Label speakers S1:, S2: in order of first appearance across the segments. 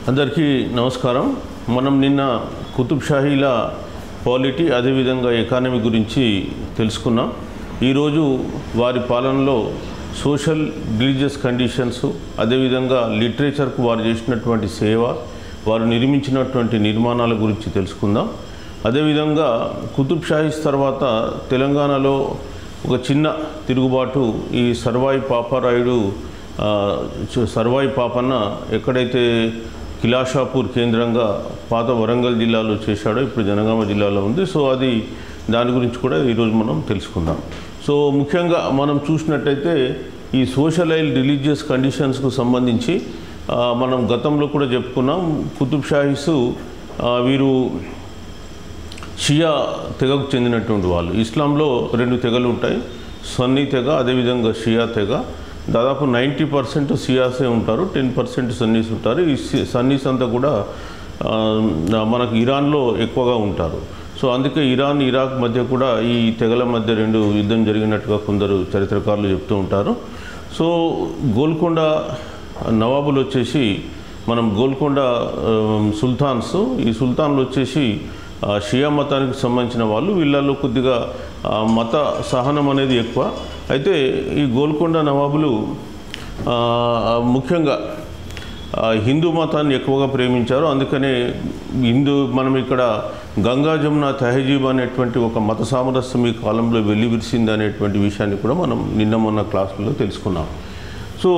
S1: అందరికీ నమస్కారం మనం నిన్న కుతుబ్ షాహీల పాలిటీ అదేవిధంగా ఎకానమీ గురించి తెలుసుకున్నాం ఈరోజు వారి పాలనలో సోషల్ రిలీజియస్ కండిషన్స్ అదేవిధంగా లిటరేచర్కు వారు చేసినటువంటి సేవ వారు నిర్మించినటువంటి నిర్మాణాల గురించి తెలుసుకుందాం అదేవిధంగా కుతుబ్ షాహీస్ తర్వాత తెలంగాణలో ఒక చిన్న తిరుగుబాటు ఈ సర్వాయి పాపారాయుడు ఆ, చ- సర్వాయి పాపన్న ఎక్కడైతే కిలాషాపూర్ కేంద్రంగా పాత వరంగల్ జిల్లాలో చేశాడో ఇప్పుడు జనగామ జిల్లాలో ఉంది సో అది దాని గురించి కూడా ఈరోజు మనం తెలుసుకుందాం సో ముఖ్యంగా మనం చూసినట్టయితే ఈ సోషల్ అండ్ రిలీజియస్ కండిషన్స్కు సంబంధించి ఆ, మనం గతంలో కూడా చెప్పుకున్నాం కుతుబ్ షాహీసు ఆ, వీరు షియా తెగకు చెందినటువంటి వాళ్ళు ఇస్లాంలో రెండు తెగలు ఉంటాయి సన్నీ తెగ అదేవిధంగా షియా తెగ దాదాపు నైంటీ పర్సెంట్ షియాసే ఉంటారు టెన్ పర్సెంట్ సన్నీస్ ఉంటారు ఈ సి- సన్నీస్ అంతా కూడా ఆ, మనకు ఇరాన్లో ఎక్కువగా ఉంటారు సో అందుకే ఇరాన్ ఇరాక్ మధ్య కూడా ఈ తెగల మధ్య రెండు యుద్ధం జరిగినట్టుగా కొందరు చరిత్రకారులు చెప్తూ ఉంటారు సో గోల్కొండ నవాబులు వచ్చేసి మనం గోల్కొండ ఆ, సుల్తాన్స్ ఈ సుల్తాన్లు వచ్చేసి ఆ, షియా మతానికి సంబంధించిన వాళ్ళు వీళ్ళల్లో కొద్దిగా ఆ, మత సహనం అనేది ఎక్కువ అయితే ఈ గోల్కొండ నవాబులు ఆ, ముఖ్యంగా ఆ, హిందూ మతాన్ని ఎక్కువగా ప్రేమించారు అందుకనే హిందూ మనం ఇక్కడ గంగా జమున తహజీబ్ అనేటువంటి ఒక మత సామరస్యం ఈ కాలంలో వెళ్ళి విరిసింది అనేటువంటి విషయాన్ని కూడా మనం నిన్న మొన్న క్లాసుల్లో తెలుసుకున్నాం సో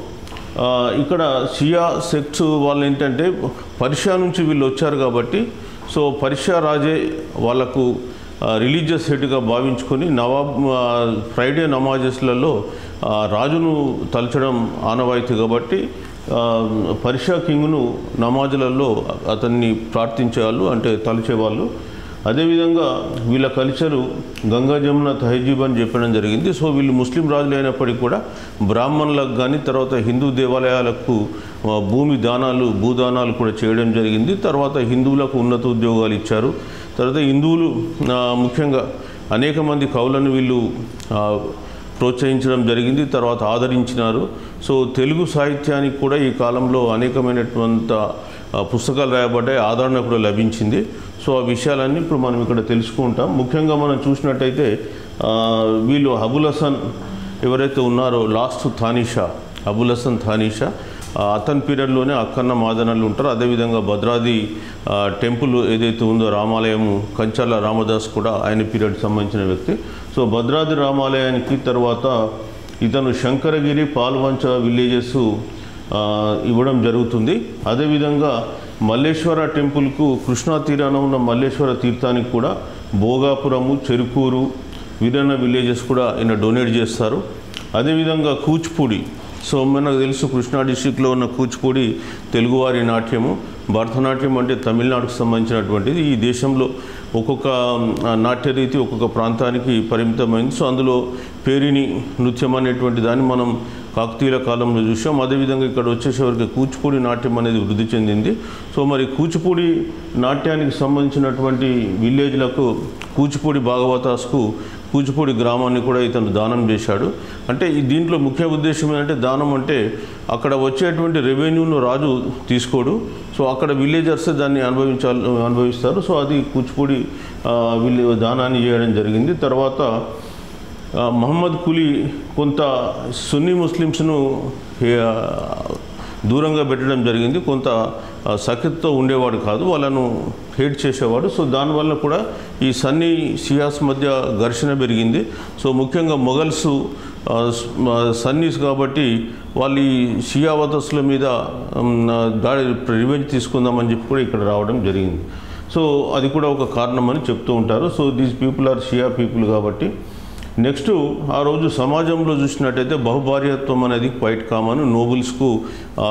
S1: ఆ, ఇక్కడ షియా సెక్ట్స్ వాళ్ళు ఏంటంటే పర్షియా నుంచి వీళ్ళు వచ్చారు కాబట్టి సో పర్షియా రాజే వాళ్ళకు రిలీజియస్ హెడ్గా భావించుకొని నవాబ్ ఆ, ఫ్రైడే నమాజెస్లలో ఆ, రాజును తలచడం ఆనవాయితీ కాబట్టి ఆ, పర్షియా కింగ్ను నమాజులలో అతన్ని ప్రార్థించేవాళ్ళు అంటే తలచేవాళ్ళు అదేవిధంగా వీళ్ళ కల్చరు గంగా జమున తహజీబ్ అని చెప్పడం జరిగింది సో వీళ్ళు ముస్లిం రాజులు అయినప్పటికీ కూడా బ్రాహ్మణులకు కానీ తర్వాత హిందూ దేవాలయాలకు ఆ, భూమి దానాలు భూదానాలు కూడా చేయడం జరిగింది తర్వాత హిందువులకు ఉన్నత ఉద్యోగాలు ఇచ్చారు తర్వాత హిందువులు ఆ, ముఖ్యంగా అనేక మంది కవులను వీళ్ళు ఆ, ప్రోత్సహించడం జరిగింది తర్వాత ఆదరించినారు సో తెలుగు సాహిత్యానికి కూడా ఈ కాలంలో అనేకమైనటువంటి ఆ, పుస్తకాలు రాయబడ్డాయి ఆదరణ కూడా లభించింది సో ఆ విషయాలన్నీ ఇప్పుడు మనం ఇక్కడ తెలుసుకుంటాం ముఖ్యంగా మనం చూసినట్టయితే ఆ, వీళ్ళు అబుల్ హసన్ ఎవరైతే ఉన్నారో లాస్ట్ థానిషా అబుల్ హసన్ థానిషా ఆ, అతని పీరియడ్లోనే అక్కన్న మాదనలు ఉంటారు అదేవిధంగా భద్రాది ఆ, టెంపుల్ ఏదైతే ఉందో రామాలయము కంచాల రామదాస్ కూడా ఆయన పీరియడ్ సంబంధించిన వ్యక్తి సో భద్రాది రామాలయానికి తర్వాత ఇతను శంకరగిరి పాల్వంచ విలేజెస్ ఆ, ఇవ్వడం జరుగుతుంది అదేవిధంగా మల్లేశ్వర టెంపుల్కు కృష్ణా తీరాన ఉన్న మల్లేశ్వర తీర్థానికి కూడా భోగాపురము చెరుకూరు వీరన్న విలేజెస్ కూడా ఈయన డొనేట్ చేస్తారు అదేవిధంగా కూచిపూడి సో మనకు తెలుసు కృష్ణా డిస్టిక్లో ఉన్న కూచిపూడి తెలుగువారి నాట్యము భరతనాట్యం అంటే తమిళనాడుకు సంబంధించినటువంటిది ఈ దేశంలో ఒక్కొక్క ఆ, నాట్య రీతి ఒక్కొక్క ప్రాంతానికి పరిమితమైంది సో అందులో పేరిని నృత్యం అనేటువంటి దాన్ని మనం కాకతీయుల కాలంలో చూసాం అదేవిధంగా ఇక్కడ వచ్చేసేవరకు కూచిపూడి నాట్యం అనేది వృద్ధి చెందింది సో మరి కూచిపూడి నాట్యానికి సంబంధించినటువంటి విలేజ్లకు కూచిపూడి భాగవతాస్కు కూచిపూడి గ్రామాన్ని కూడా ఇతను దానం చేశాడు అంటే ఈ దీంట్లో ముఖ్య ఉద్దేశం ఏంటంటే దానం అంటే అక్కడ వచ్చేటువంటి రెవెన్యూను రాజు తీసుకోడు సో అక్కడ విలేజర్స్ దాన్ని అనుభవించాలి అనుభవిస్తారు సో అది కూచిపూడి ఆ, విలే దానాన్ని చేయడం జరిగింది తర్వాత ఆ, మహమ్మద్ కులీ కొంత సున్నీ ముస్లిమ్స్ను ఆ, దూరంగా పెట్టడం జరిగింది కొంత ఆ, సఖ్యతతో ఉండేవాడు కాదు వాళ్ళను హేట్ చేసేవాడు సో దానివల్ల కూడా ఈ సన్నీ సియాస్ మధ్య ఘర్షణ పెరిగింది సో ముఖ్యంగా మొఘల్స్ ఆ, స్- ఆ, సన్నీస్ కాబట్టి వాళ్ళు ఈ షియావతస్ల మీద ఉమ్, ఆ, దాడి రివెంజ్ తీసుకుందామని చెప్పి కూడా ఇక్కడ రావడం జరిగింది సో అది కూడా ఒక కారణం అని చెప్తూ ఉంటారు so these people are Shia people కాబట్టి నెక్స్ట్ ఆ రోజు సమాజంలో చూసినట్టయితే బహుభార్యత్వం అనేది క్వైట్ కామన్ నోబుల్స్కు ఆ,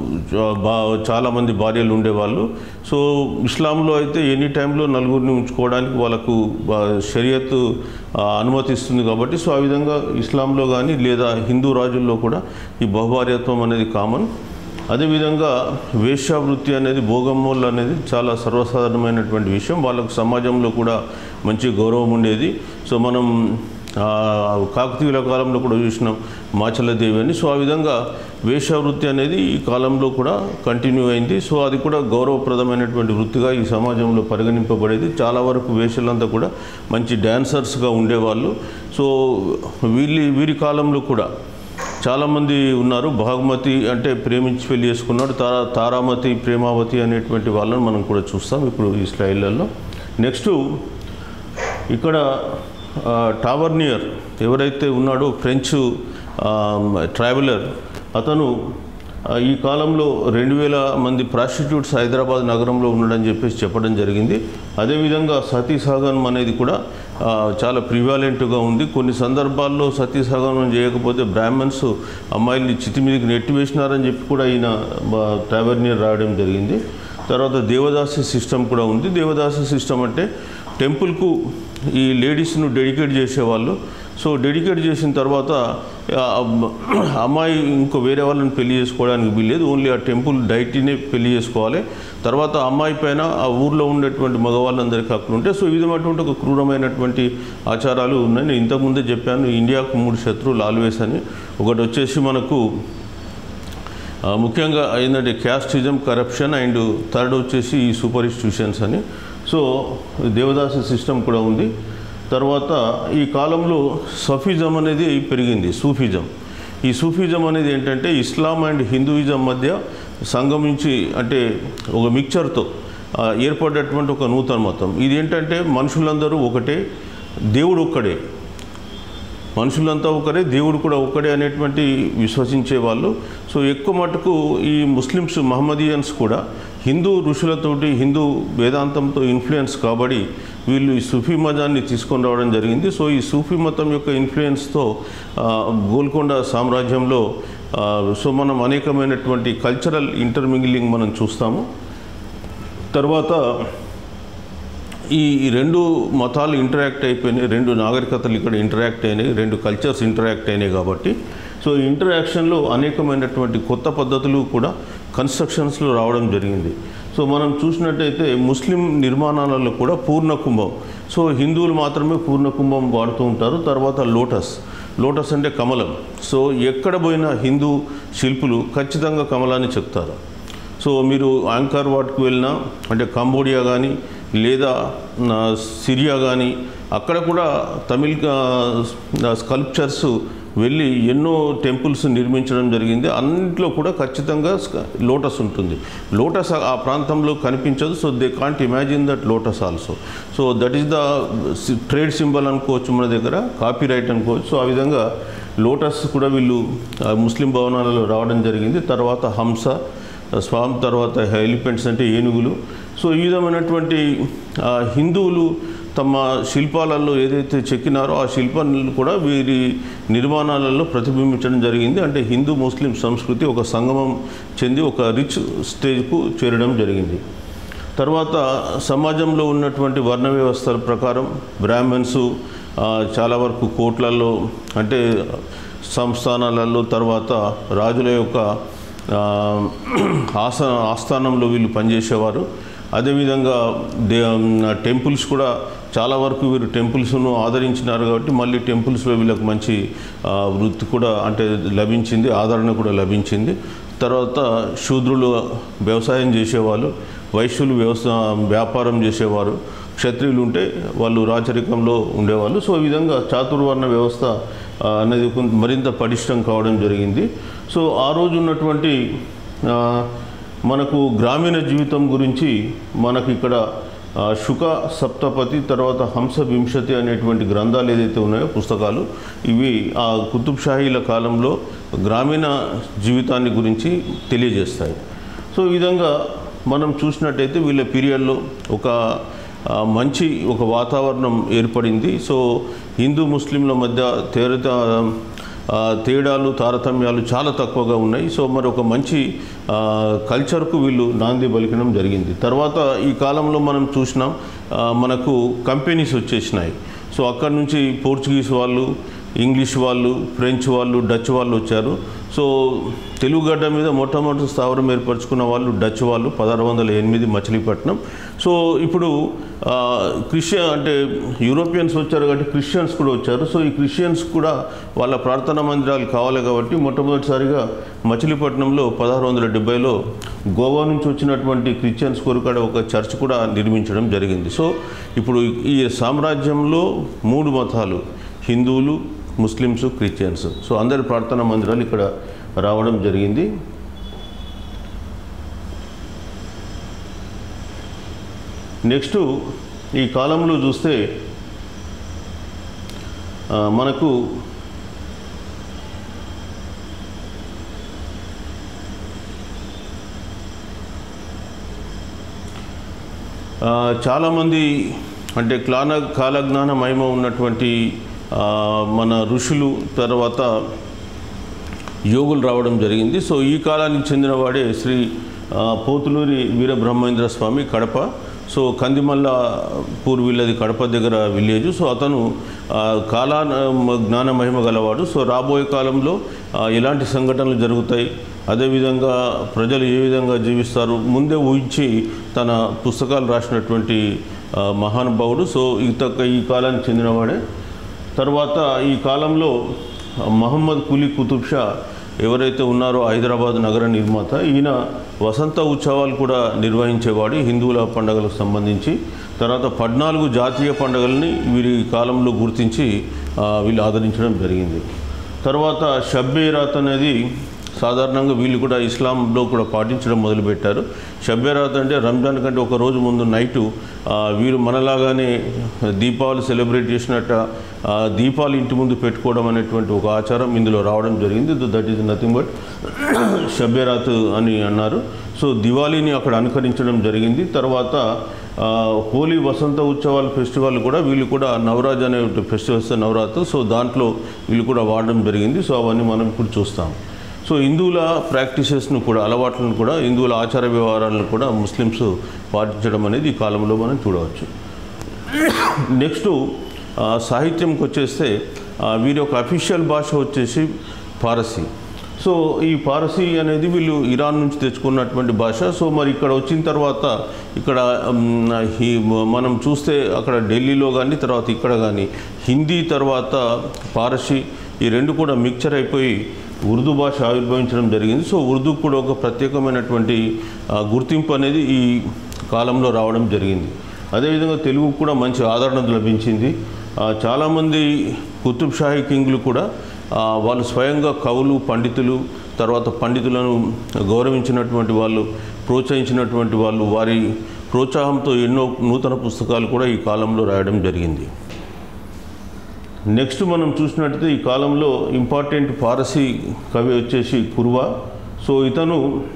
S1: బా చాలామంది భార్యలు ఉండేవాళ్ళు సో ఇస్లాంలో అయితే ఎనీ టైంలో నలుగురిని ఉంచుకోవడానికి వాళ్ళకు బా- షరియత్ ఆ, అనుమతిస్తుంది కాబట్టి సో ఆ విధంగా ఇస్లాంలో కానీ లేదా హిందూ రాజుల్లో కూడా ఈ బహుభార్యత్వం అనేది కామన్ అదేవిధంగా వేశ్యావృత్తి అనేది భోగమ్మోళ్ళు అనేది చాలా సర్వసాధారణమైనటువంటి విషయం వాళ్ళకు సమాజంలో కూడా మంచి గౌరవం ఉండేది సో మనం ఆ, కాకతీయుల కాలంలో కూడా చూసినాం మాచలదేవి అని సో ఆ విధంగా వేషవృత్తి అనేది ఈ కాలంలో కూడా కంటిన్యూ అయింది సో అది కూడా గౌరవప్రదమైనటువంటి వృత్తిగా ఈ సమాజంలో పరిగణింపబడేది చాలా వరకు వేషలంతా కూడా మంచి డ్యాన్సర్స్గా ఉండేవాళ్ళు సో వీళ్ళి వీరి కాలంలో కూడా చాలామంది ఉన్నారు భాగమతి అంటే ప్రేమించి పెళ్లి చేసుకున్నాడు తారా తారామతి ప్రేమావతి అనేటువంటి వాళ్ళని మనం కూడా చూస్తాం ఇప్పుడు ఈ స్లైడ్లలో నెక్స్ట్ ఇక్కడ ఆ, టావర్నియర్ ఎవరైతే ఉన్నాడో ఫ్రెంచ్ ఆ, ట్రావెలర్ అతను ఆ, ఈ కాలంలో రెండు వేల మంది ప్రాస్టిట్యూట్స్ హైదరాబాద్ నగరంలో ఉన్నాడని చెప్పేసి చెప్పడం జరిగింది అదేవిధంగా సతీ సహగమనం అనేది కూడా ఆ, చాలా ప్రివాలెంట్గా ఉంది కొన్ని సందర్భాల్లో సతీ సహగమనం చేయకపోతే బ్రాహ్మణ్స్ అమ్మాయిల్ని చితి మీదకి నెట్టివేసినారని చెప్పి కూడా ఈయన ట్రావెర్నియర్ రాయడం జరిగింది తర్వాత దేవదాసి సిస్టమ్ కూడా ఉంది దేవదాసి సిస్టమ్ అంటే టెంపుల్కు ఈ లేడీస్ను డెడికేట్ చేసేవాళ్ళు సో డెడికేట్ చేసిన తర్వాత ఆ అమ్మ- అమ్మాయి ఇంకో వేరే వాళ్ళని పెళ్లి చేసుకోవడానికి వీల్లేదు ఓన్లీ ఆ టెంపుల్ డైటీనే పెళ్లి చేసుకోవాలి తర్వాత అమ్మాయి పైన ఆ ఊర్లో ఉండేటువంటి మగవాళ్ళందరికీ హక్కులు ఉంటాయి సో ఈ విధమైనటువంటి ఒక క్రూరమైనటువంటి ఆచారాలు ఉన్నాయి నేను ఇంతకుముందే చెప్పాను ఇండియాకు మూడు శత్రువులు ఆల్వేస్ అని ఒకటి వచ్చేసి మనకు ఆ, ముఖ్యంగా ఏంటంటే క్యాస్టిజం కరప్షన్ అండ్ థర్డ్ వచ్చేసి ఈ సూపర్ ఇన్స్టిట్యూషన్స్ అని సో దేవదాసి సిస్టమ్ కూడా ఉంది తర్వాత ఈ కాలంలో సఫిజం అనేది పెరిగింది సూఫిజం ఈ సూఫిజం అనేది ఏంటంటే ఇస్లాం అండ్ హిందూయిజం మధ్య సంగమించి అంటే ఒక మిక్చర్తో ఆ, ఏర్పడేటువంటి ఒక నూతన మతం ఇది ఏంటంటే మనుషులందరూ ఒకటే దేవుడు ఒక్కడే మనుషులంతా ఒకరే దేవుడు కూడా ఒక్కడే అనేటువంటి విశ్వసించే వాళ్ళు సో ఎక్కువ మటుకు ఈ ముస్లిమ్స్ మహమ్మదీయన్స్ కూడా హిందూ ఋషులతోటి హిందూ వేదాంతంతో ఇన్ఫ్లుయెన్స్ కాబడి వీళ్ళు ఈ సూఫీ మతాన్ని తీసుకొని రావడం జరిగింది సో ఈ సూఫీ మతం యొక్క ఇన్ఫ్లుయెన్స్తో ఆ, గోల్కొండ సామ్రాజ్యంలో ఆ, సో మనం అనేకమైనటువంటి కల్చరల్ ఇంటర్మింగ్లింగ్ మనం చూస్తాము తర్వాత ఈ ఈ రెండు మతాలు ఇంటరాక్ట్ అయిపోయినాయి రెండు నాగరికతలు ఇక్కడ ఇంటరాక్ట్ అయినాయి రెండు కల్చర్స్ ఇంటరాక్ట్ అయినాయి కాబట్టి సో ఈ ఇంటరాక్షన్లో అనేకమైనటువంటి కొత్త పద్ధతులు కూడా కన్స్ట్రక్షన్స్లో రావడం జరిగింది సో మనం చూసినట్టయితే ముస్లిం నిర్మాణాలలో కూడా పూర్ణ కుంభం సో హిందువులు మాత్రమే పూర్ణ కుంభం వాడుతూ ఉంటారు తర్వాత లోటస్ లోటస్ అంటే కమలం సో ఎక్కడ పోయిన హిందూ శిల్పులు ఖచ్చితంగా కమలాన్ని చెప్తారు సో మీరు యాంకర్ వాట్కి వెళ్ళినా అంటే కంబోడియా కానీ లేదా ఆ, సిరియా కానీ అక్కడ కూడా తమిళ్ స్కల్ప్చర్స్ వెళ్ళి ఎన్నో టెంపుల్స్ నిర్మించడం జరిగింది అన్నింటిలో కూడా ఖచ్చితంగా స్క- లోటస్ ఉంటుంది లోటస్ ఆ ప్రాంతంలో కనిపించదు so they can't imagine that lotus also so that is the trade symbol అనుకోవచ్చు మన దగ్గర కాపీ రైట్ అనుకోవచ్చు సో ఆ విధంగా లోటస్ కూడా వీళ్ళు ఆ, ముస్లిం భవనాలలో రావడం జరిగింది తర్వాత హంస స్వామి తర్వాత ఎలిఫెంట్స్ అంటే ఏనుగులు సో ఈ విధమైనటువంటి ఆ, హిందువులు తమ శిల్పాలలో ఏదైతే చెక్కినారో ఆ శిల్పాలను కూడా వీరి నిర్మాణాలలో ప్రతిబింబించడం జరిగింది అంటే హిందూ ముస్లిం సంస్కృతి ఒక సంగమం చెంది ఒక రిచ్ స్టేజ్కు చేరడం జరిగింది తర్వాత సమాజంలో ఉన్నటువంటి వర్ణ వ్యవస్థల ప్రకారం బ్రాహ్మణ్స్ ఆ, చాలా వరకు కోట్లలో అంటే సంస్థానాలలో తర్వాత రాజుల యొక్క ఆ, ఆస ఆస్థానంలో వీళ్ళు పనిచేసేవారు అదేవిధంగా దే టెంపుల్స్ కూడా చాలా వరకు వీరు టెంపుల్స్ను ఆదరించినారు కాబట్టి మళ్ళీ టెంపుల్స్లో వీళ్ళకి మంచి ఆ, వృత్తి కూడా అంటే లభించింది ఆదరణ కూడా లభించింది తర్వాత శూద్రులు వ్యవసాయం చేసేవాళ్ళు వైశ్యులు వ్యవసాయ వ్యాపారం చేసేవారు క్షత్రియులు ఉంటే వాళ్ళు రాచరికంలో ఉండేవాళ్ళు సో ఈ విధంగా చాతుర్వర్ణ వ్యవస్థ ఆ, అనేది కొంత మరింత పటిష్టం కావడం జరిగింది సో ఆ రోజు ఉన్నటువంటి ఆ, మనకు గ్రామీణ జీవితం గురించి మనకు ఇక్కడ ఆ, శుక సప్తపతి తర్వాత హంస వింశతి అనేటువంటి గ్రంథాలు ఏదైతే ఉన్నాయో పుస్తకాలు ఇవి ఆ కుతుబ్ షాహీల కాలంలో గ్రామీణ జీవితాన్ని గురించి తెలియజేస్తాయి సో ఈ విధంగా మనం చూసినట్టయితే వీళ్ళ పీరియడ్లో ఒక ఆ, మంచి ఒక వాతావరణం ఏర్పడింది సో హిందూ ముస్లింల మధ్య తేరత ఆ, తేడాలు తారతమ్యాలు చాలా తక్కువగా ఉన్నాయి సో మరి ఒక మంచి ఆ, కల్చర్కు వీళ్ళు నాంది పలికడం జరిగింది తర్వాత ఈ కాలంలో మనం చూసినాం ఆ, మనకు కంపెనీస్ వచ్చేసినాయి సో అక్కడ నుంచి పోర్చుగీస్ వాళ్ళు ఇంగ్లీష్ వాళ్ళు ఫ్రెంచ్ వాళ్ళు డచ్ వాళ్ళు వచ్చారు సో తెలుగు గడ్డ మీద మొట్టమొదటి స్థావరం ఏర్పరచుకున్న వాళ్ళు డచ్ వాళ్ళు పదహారు వందల ఎనిమిది మచిలీపట్నం సో ఇప్పుడు ఆ, క్రిస్టియన్ అంటే యూరోపియన్స్ వచ్చారు కాబట్టి క్రిస్టియన్స్ కూడా వచ్చారు సో ఈ క్రిస్టియన్స్ కూడా వాళ్ళ ప్రార్థనా మందిరాలు కావాలి కాబట్టి మొట్టమొదటిసారిగా మచిలీపట్నంలో పదహారు వందల డెబ్బైలో గోవా నుంచి వచ్చినటువంటి క్రిస్టియన్స్ కొరకడ ఒక చర్చ్ కూడా నిర్మించడం జరిగింది సో ఇప్పుడు ఈ సామ్రాజ్యంలో మూడు మతాలు హిందువులు ముస్లిమ్స్ క్రిస్టియన్స్ సో అందరి ప్రార్థనా మందిరాలు ఇక్కడ రావడం జరిగింది నెక్స్ట్ ఈ కాలంలో చూస్తే ఆ, మనకు ఆ, చాలామంది అంటే క్లాన కాలజ్ఞాన మహిమ ఉన్నటువంటి ఆ, మన ఋషులు తర్వాత యోగులు రావడం జరిగింది సో ఈ కాలానికి చెందినవాడే శ్రీ ఆ, పోతులూరి వీరబ్రహ్మేంద్ర స్వామి కడప సో కందిమల్ల పూర్వీళ్ళది కడప దగ్గర విలేజ్ సో అతను ఆ, కాలా జ్ఞాన మహిమ గలవాడు సో రాబోయే కాలంలో ఆ, ఎలాంటి సంఘటనలు జరుగుతాయి అదేవిధంగా ప్రజలు ఏ విధంగా జీవిస్తారు ముందే ఊహించి తన పుస్తకాలు రాసినటువంటి ఆ, మహానుభావుడు సో ఇత ఈ కాలానికి చెందినవాడే తర్వాత ఈ కాలంలో మహమ్మద్ కులీ కుతుబ్ షా ఎవరైతే ఉన్నారో హైదరాబాద్ నగర నిర్మాత ఈయన వసంత ఉత్సవాలు కూడా నిర్వహించేవాడు హిందువుల పండుగలకు సంబంధించి తర్వాత పద్నాలుగు జాతీయ పండుగల్ని వీరి కాలంలో గుర్తించి ఆ, వీళ్ళు ఆదరించడం జరిగింది తర్వాత షబ్బే రాత్ అనేది సాధారణంగా వీళ్ళు కూడా ఇస్లాంలో కూడా పాటించడం మొదలుపెట్టారు షబ్బే రాత్ అంటే రంజాన్ కంటే ఒక రోజు ముందు నైటు ఆ, వీరు మనలాగానే దీపావళి సెలబ్రేట్ చేసినట్ట ఆ, దీపాలు ఇంటి ముందు పెట్టుకోవడం అనేటువంటి ఒక ఆచారం ఇందులో రావడం జరిగింది that is nothing but Shabe Raat అని అన్నారు సో దివాళీని అక్కడ అనుకరించడం జరిగింది తర్వాత ఆ, హోలీ వసంత ఉత్సవాల ఫెస్టివల్ కూడా వీళ్ళు కూడా నవరాజ్ అనే ఫెస్టివల్స్ నవరాత్రి సో దాంట్లో వీళ్ళు కూడా వాడడం జరిగింది సో అవన్నీ మనం ఇప్పుడు చూస్తాం సో హిందువుల ప్రాక్టీసెస్ను కూడా అలవాట్లను కూడా హిందువుల ఆచార వ్యవహారాలను కూడా ముస్లిమ్స్ పాటించడం అనేది ఈ కాలంలో మనం చూడవచ్చు నెక్స్ట్ ఆ, సాహిత్యంకి వచ్చేస్తే ఆ, వీరి యొక్క అఫీషియల్ భాష వచ్చేసి పారసీ సో ఈ పారసీ అనేది వీళ్ళు ఇరాన్ నుంచి తెచ్చుకున్నటువంటి భాష సో మరి ఇక్కడ వచ్చిన తర్వాత ఇక్కడ మ్, ఈ మనం చూస్తే అక్కడ ఢిల్లీలో కానీ తర్వాత ఇక్కడ కానీ హిందీ తర్వాత పారసీ ఈ రెండు కూడా మిక్చర్ అయిపోయి ఉర్దూ భాష ఆవిర్భవించడం జరిగింది సో ఉర్దూ కూడా ఒక ప్రత్యేకమైనటువంటి ఆ, గుర్తింపు అనేది ఈ కాలంలో రావడం జరిగింది అదేవిధంగా తెలుగుకు కూడా మంచి ఆదరణ లభించింది ఆ, చాలామంది కుతుబ్ షాహీ కింగ్లు కూడా ఆ, వాళ్ళు స్వయంగా కవులు పండితులు తర్వాత పండితులను గౌరవించినటువంటి వాళ్ళు ప్రోత్సహించినటువంటి వాళ్ళు వారి ప్రోత్సాహంతో ఎన్నో నూతన పుస్తకాలు కూడా ఈ కాలంలో రాయడం జరిగింది నెక్స్ట్ మనం చూసినట్టయితే ఈ కాలంలో ఇంపార్టెంట్ పారసీ కవి వచ్చేసి కుర్వా సో ఇతను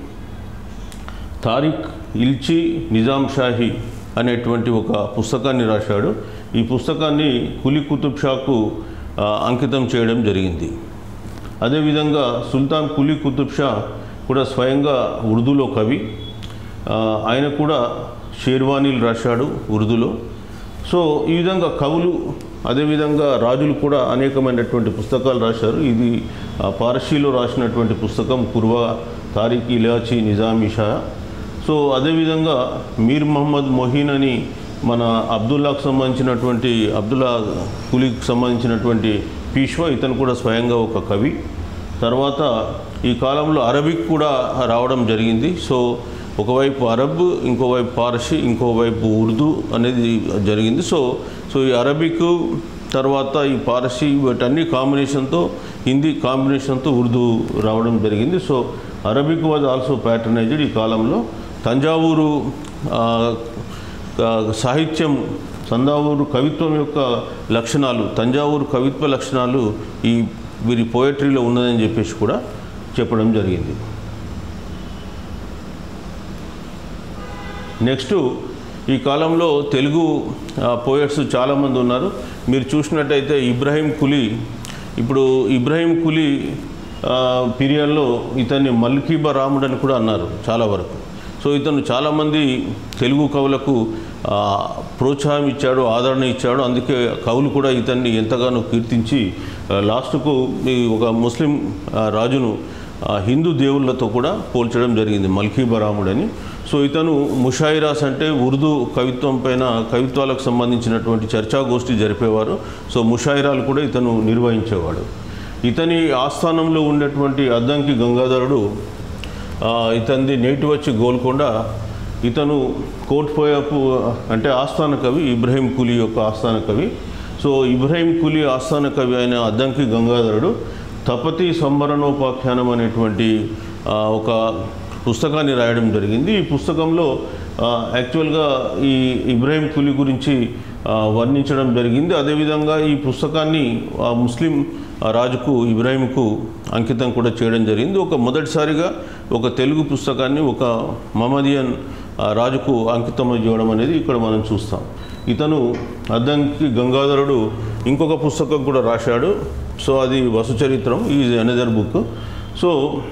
S1: తారిక్ ఇల్చి నిజాం షాహీ అనేటువంటి ఒక పుస్తకాన్ని రాశాడు ఈ పుస్తకాన్ని కులి కుతుబ్ షాకు ఆ, అంకితం చేయడం జరిగింది అదేవిధంగా సుల్తాన్ కులీ కుతుబ్ షా కూడా స్వయంగా ఉర్దూలో కవి ఆ, ఆయన కూడా షేర్వానీలు రాశాడు ఉర్దూలో సో ఈ విధంగా కవులు అదేవిధంగా రాజులు కూడా అనేకమైనటువంటి పుస్తకాలు రాశారు ఇది ఆ, పార్సీలో రాసినటువంటి పుస్తకం కుర్వా తారిక్ ఇలాచి నిజామీ షా సో అదేవిధంగా మీర్ మహమ్మద్ మొహీన్ అని మన అబ్దుల్లాకు సంబంధించినటువంటి అబ్దుల్లా కులీకి సంబంధించినటువంటి పీష్వా ఇతను కూడా స్వయంగా ఒక కవి తర్వాత ఈ కాలంలో అరబిక్ కూడా రావడం జరిగింది సో ఒకవైపు అరబ్ ఇంకోవైపు పార్సీ ఇంకోవైపు ఉర్దూ అనేది జరిగింది సో సో ఈ అరబిక్ తర్వాత ఈ పార్సీ వీటన్ని కాంబినేషన్తో హిందీ కాంబినేషన్తో ఉర్దూ రావడం జరిగింది so Arabic was also patternized ఈ కాలంలో తంజావూరు ఆ, ఆ, సాహిత్యం తంజావూరు కవిత్వం యొక్క లక్షణాలు తంజావూరు కవిత్వ లక్షణాలు ఈ వీరి పోయట్రీలో ఉన్నదని చెప్పేసి కూడా చెప్పడం జరిగింది నెక్స్ట్ ఈ కాలంలో తెలుగు పోయట్స్ చాలామంది ఉన్నారు మీరు చూసినట్టయితే ఇబ్రాహీం కులీ ఇప్పుడు ఇబ్రాహీం కులీ ఆ, పీరియడ్లో ఇతన్ని మల్కీబా రాముడు అని కూడా అన్నారు చాలా వరకు సో ఇతను చాలామంది తెలుగు కవులకు ఆ, ప్రోత్సాహం ఇచ్చాడు ఆదరణ ఇచ్చాడు అందుకే కవులు కూడా ఇతన్ని ఎంతగానో కీర్తించి ఆ, లాస్ట్కు ఈ ఒక ముస్లిం ఆ, రాజును ఆ, హిందూ దేవుళ్ళతో కూడా పోల్చడం జరిగింది మల్కీబా రాముడని సో ఇతను ముషాయిరాస్ అంటే ఉర్దూ కవిత్వం పైన కవిత్వాలకు సంబంధించినటువంటి చర్చాగోష్ఠి జరిపేవారు సో ముషాయిరాలు కూడా ఇతను నిర్వహించేవాడు ఇతని ఆస్థానంలో ఉన్నటువంటి అద్దంకి గంగాధరుడు ఆ, ఇతనిది నేటి వచ్చి గోల్కొండ ఇతను కోట్పోయపు అంటే ఆస్థాన కవి ఇబ్రహీం కులీ యొక్క ఆస్థాన కవి సో ఇబ్రహీం కులీ ఆస్థాన కవి అయిన అద్దంకి గంగాధరుడు తపతి సంబరణోపాఖ్యానం అనేటువంటి ఆ, ఒక పుస్తకాన్ని రాయడం జరిగింది ఈ పుస్తకంలో ఆ, యాక్చువల్గా ఈ ఇబ్రాహిం కులీ గురించి ఆ, వర్ణించడం జరిగింది అదేవిధంగా ఈ పుస్తకాన్ని ఆ ముస్లిం ఆ రాజుకు ఇబ్రాహింకు అంకితం కూడా చేయడం జరిగింది ఒక మొదటిసారిగా ఒక తెలుగు పుస్తకాన్ని ఒక మమదియన్ ఆ, రాజుకు అంకితం చేయడం అనేది ఇక్కడ మనం చూస్తాం ఇతను అద్దంకి గంగాధరుడు ఇంకొక పుస్తకం కూడా రాశాడు సో అది Vasucharitram is another book so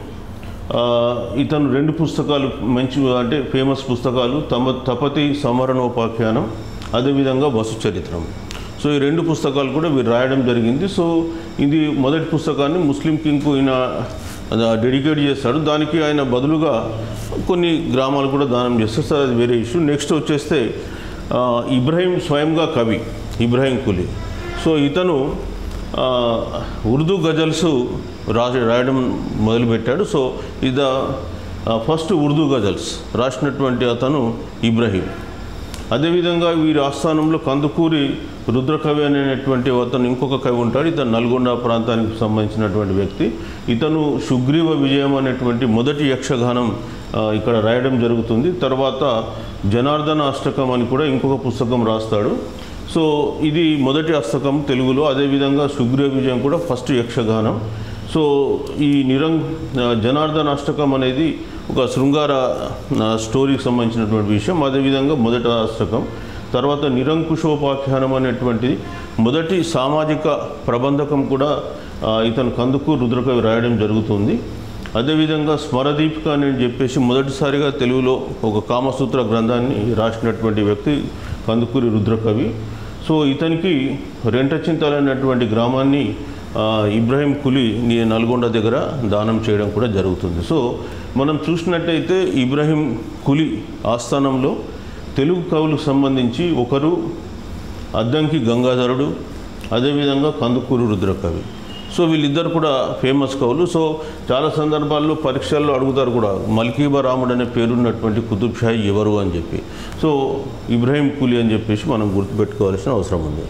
S1: ఆ, ఇతను రెండు పుస్తకాలు మంచి అంటే ఫేమస్ పుస్తకాలు తమ తపతి సమరణోపాఖ్యానం అదేవిధంగా వసు చరిత్రం సో ఈ రెండు పుస్తకాలు కూడా వీరు రాయడం జరిగింది సో ఇది మొదటి పుస్తకాన్ని ముస్లిం కింగ్కు ఈయన డెడికేట్ చేస్తాడు దానికి ఆయన బదులుగా కొన్ని గ్రామాలు కూడా దానం చేస్తారు సో అది వేరే ఇష్యూ నెక్స్ట్ వచ్చేస్తే ఆ, ఇబ్రాహీం స్వయంగా కవి ఇబ్రాహీం కులీ సో ఇతను ఆ, ఉర్దూ గజల్స్ రాసి రాయడం మొదలుపెట్టాడు సో ఇది ఫస్ట్ ఉర్దూ గజల్స్ రాసినటువంటి అతను ఇబ్రహీం అదేవిధంగా వీరి ఆస్థానంలో కందుకూరి రుద్రకవి అనేటువంటి అతను ఇంకొక కవి ఉంటాడు ఇతను నల్గొండ ప్రాంతానికి సంబంధించినటువంటి వ్యక్తి ఇతను సుగ్రీవ విజయం అనేటువంటి మొదటి యక్షగానం ఆ, ఇక్కడ రాయడం జరుగుతుంది తర్వాత జనార్దన అష్టకం అని కూడా ఇంకొక పుస్తకం రాస్తాడు సో ఇది మొదటి అస్తకం తెలుగులో అదేవిధంగా సుగ్రీవ విజయం కూడా ఫస్ట్ యక్షగానం సో ఈ నిరంగ్ జనార్దన అష్టకం అనేది ఒక శృంగార ఆ, స్టోరీకి సంబంధించినటువంటి విషయం అదేవిధంగా మొదటి అష్టకం తర్వాత నిరంకుశోపాఖ్యానం అనేటువంటిది మొదటి సామాజిక ప్రబంధకం కూడా ఆ, ఇతను కందుకు రుద్రకవి రాయడం జరుగుతుంది అదేవిధంగా స్మరదీపిక అని చెప్పేసి మొదటిసారిగా తెలుగులో ఒక కామసూత్ర గ్రంథాన్ని రాసినటువంటి వ్యక్తి కందుకూరి రుద్రకవి సో ఇతనికి రెంటచింతలు అనేటువంటి గ్రామాన్ని ఆ, ఇబ్రాహీం కులి నీ నల్గొండ దగ్గర దానం చేయడం కూడా జరుగుతుంది సో మనం చూసినట్టయితే ఇబ్రాహీం కులి ఆస్థానంలో తెలుగు కవులకు సంబంధించి ఒకరు అద్దంకి గంగాధరుడు అదేవిధంగా కందుకూరు రుద్రకవి సో వీళ్ళిద్దరు కూడా ఫేమస్ కవులు సో చాలా సందర్భాల్లో పరీక్షల్లో అడుగుతారు కూడా మల్కీబా రాముడు అనే పేరున్నటువంటి కుతుబ్ షాహీ ఎవరు అని చెప్పి సో ఇబ్రాహీం కూలీ అని చెప్పేసి మనం గుర్తుపెట్టుకోవాల్సిన అవసరం ఉంది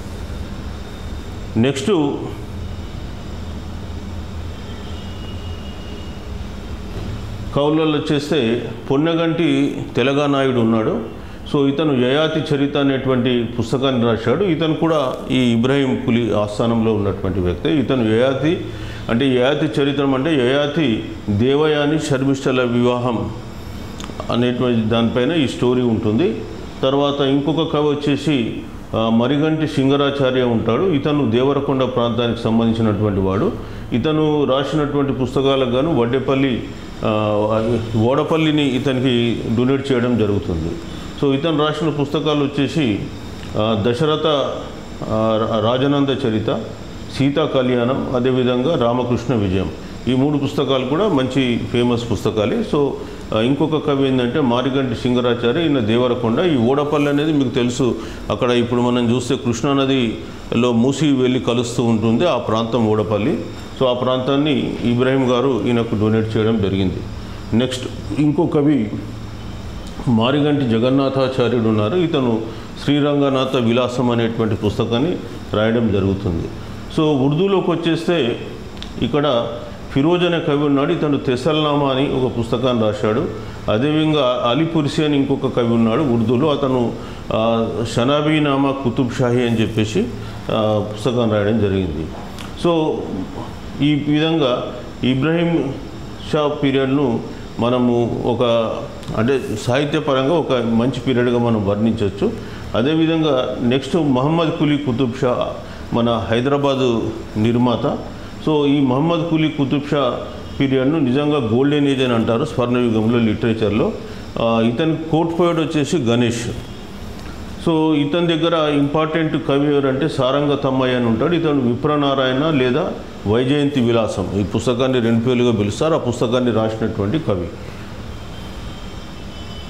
S1: నెక్స్ట్ కౌలలో వచ్చేస్తే పొన్నగంటి తెలంగాణాయుడు ఉన్నాడు సో ఇతను యయాతి చరిత అనేటువంటి పుస్తకాన్ని రాశాడు ఇతను కూడా ఈ ఇబ్రాహీం కులి ఆస్థానంలో ఉన్నటువంటి వ్యక్తి ఇతను యయాతి అంటే యయాతి చరిత్రం అంటే యయాతి దేవయాని శర్మిష్టల వివాహం అనేటువంటి దానిపైన ఈ స్టోరీ ఉంటుంది తర్వాత ఇంకొక కవి వచ్చేసి ఆ, మరిగంటి సింగరాచార్య ఉంటాడు ఇతను దేవరకొండ ప్రాంతానికి సంబంధించినటువంటి వాడు ఇతను రాసినటువంటి పుస్తకాలకు గాను వడ్డేపల్లి ఆ, ఓడపల్లిని ఇతనికి డొనేట్ చేయడం జరుగుతుంది సో ఇతను రాసిన పుస్తకాలు వచ్చేసి ఆ, దశరథ ఆ, రా- రాజనంద చరిత సీతా కళ్యాణం అదేవిధంగా రామకృష్ణ విజయం ఈ మూడు పుస్తకాలు కూడా మంచి ఫేమస్ పుస్తకాలే సో ఆ, ఇంకొక కవి ఏంటంటే మారిగంటి సింగరాచార్య ఈయన దేవరకొండ ఈ ఓడపల్లి అనేది మీకు తెలుసు అక్కడ ఇప్పుడు మనం చూస్తే కృష్ణానదిలో మూసి వెళ్ళి కలుస్తూ ఉంటుంది ఆ ప్రాంతం ఓడపల్లి సో ఆ ప్రాంతాన్ని ఇబ్రాహీం గారు ఈయనకు డొనేట్ చేయడం జరిగింది నెక్స్ట్ ఇంకో కవి మారిగంటి జగన్నాథాచార్యుడు ఉన్నారు ఇతను శ్రీరంగనాథ విలాసం అనేటువంటి పుస్తకాన్ని రాయడం జరుగుతుంది సో ఉర్దూలోకి వచ్చేస్తే ఇక్కడ ఫిరోజ్ అనే కవి ఉన్నాడు ఇతను తెసల్నామా అని ఒక పుస్తకాన్ని రాశాడు అదేవిధంగా అలీపుర్సి అని ఇంకొక కవి ఉన్నాడు ఉర్దూలో అతను ఆ, షనాబీనామా కుతుబ్ షాహీ అని చెప్పేసి ఆ, పుస్తకాన్ని రాయడం జరిగింది సో ఈ విధంగా ఇబ్రాహీం షా పీరియడ్ను మనము ఒక అంటే సాహిత్యపరంగా ఒక మంచి పీరియడ్గా మనం వర్ణించవచ్చు అదేవిధంగా నెక్స్ట్ మహమ్మద్ కులీ కుతుబ్ షా మన హైదరాబాదు నిర్మాత సో ఈ మహమ్మద్ కులీ కుతుబ్ షా పీరియడ్ను నిజంగా గోల్డెన్ ఏజ్ అని అంటారు స్వర్ణయుగంలో లిటరేచర్లో ఆ, ఇతని కోట్ పోయడ్ వచ్చేసి గణేష్ సో ఇతని దగ్గర ఇంపార్టెంట్ కవి ఎవరంటే సారంగ తమ్మయ్య అని ఉంటాడు ఇతను విప్రనారాయణ లేదా వైజయంతి విలాసం ఈ పుస్తకాన్ని రెండు పేర్లుగా పిలుస్తారు ఆ పుస్తకాన్ని రాసినటువంటి కవి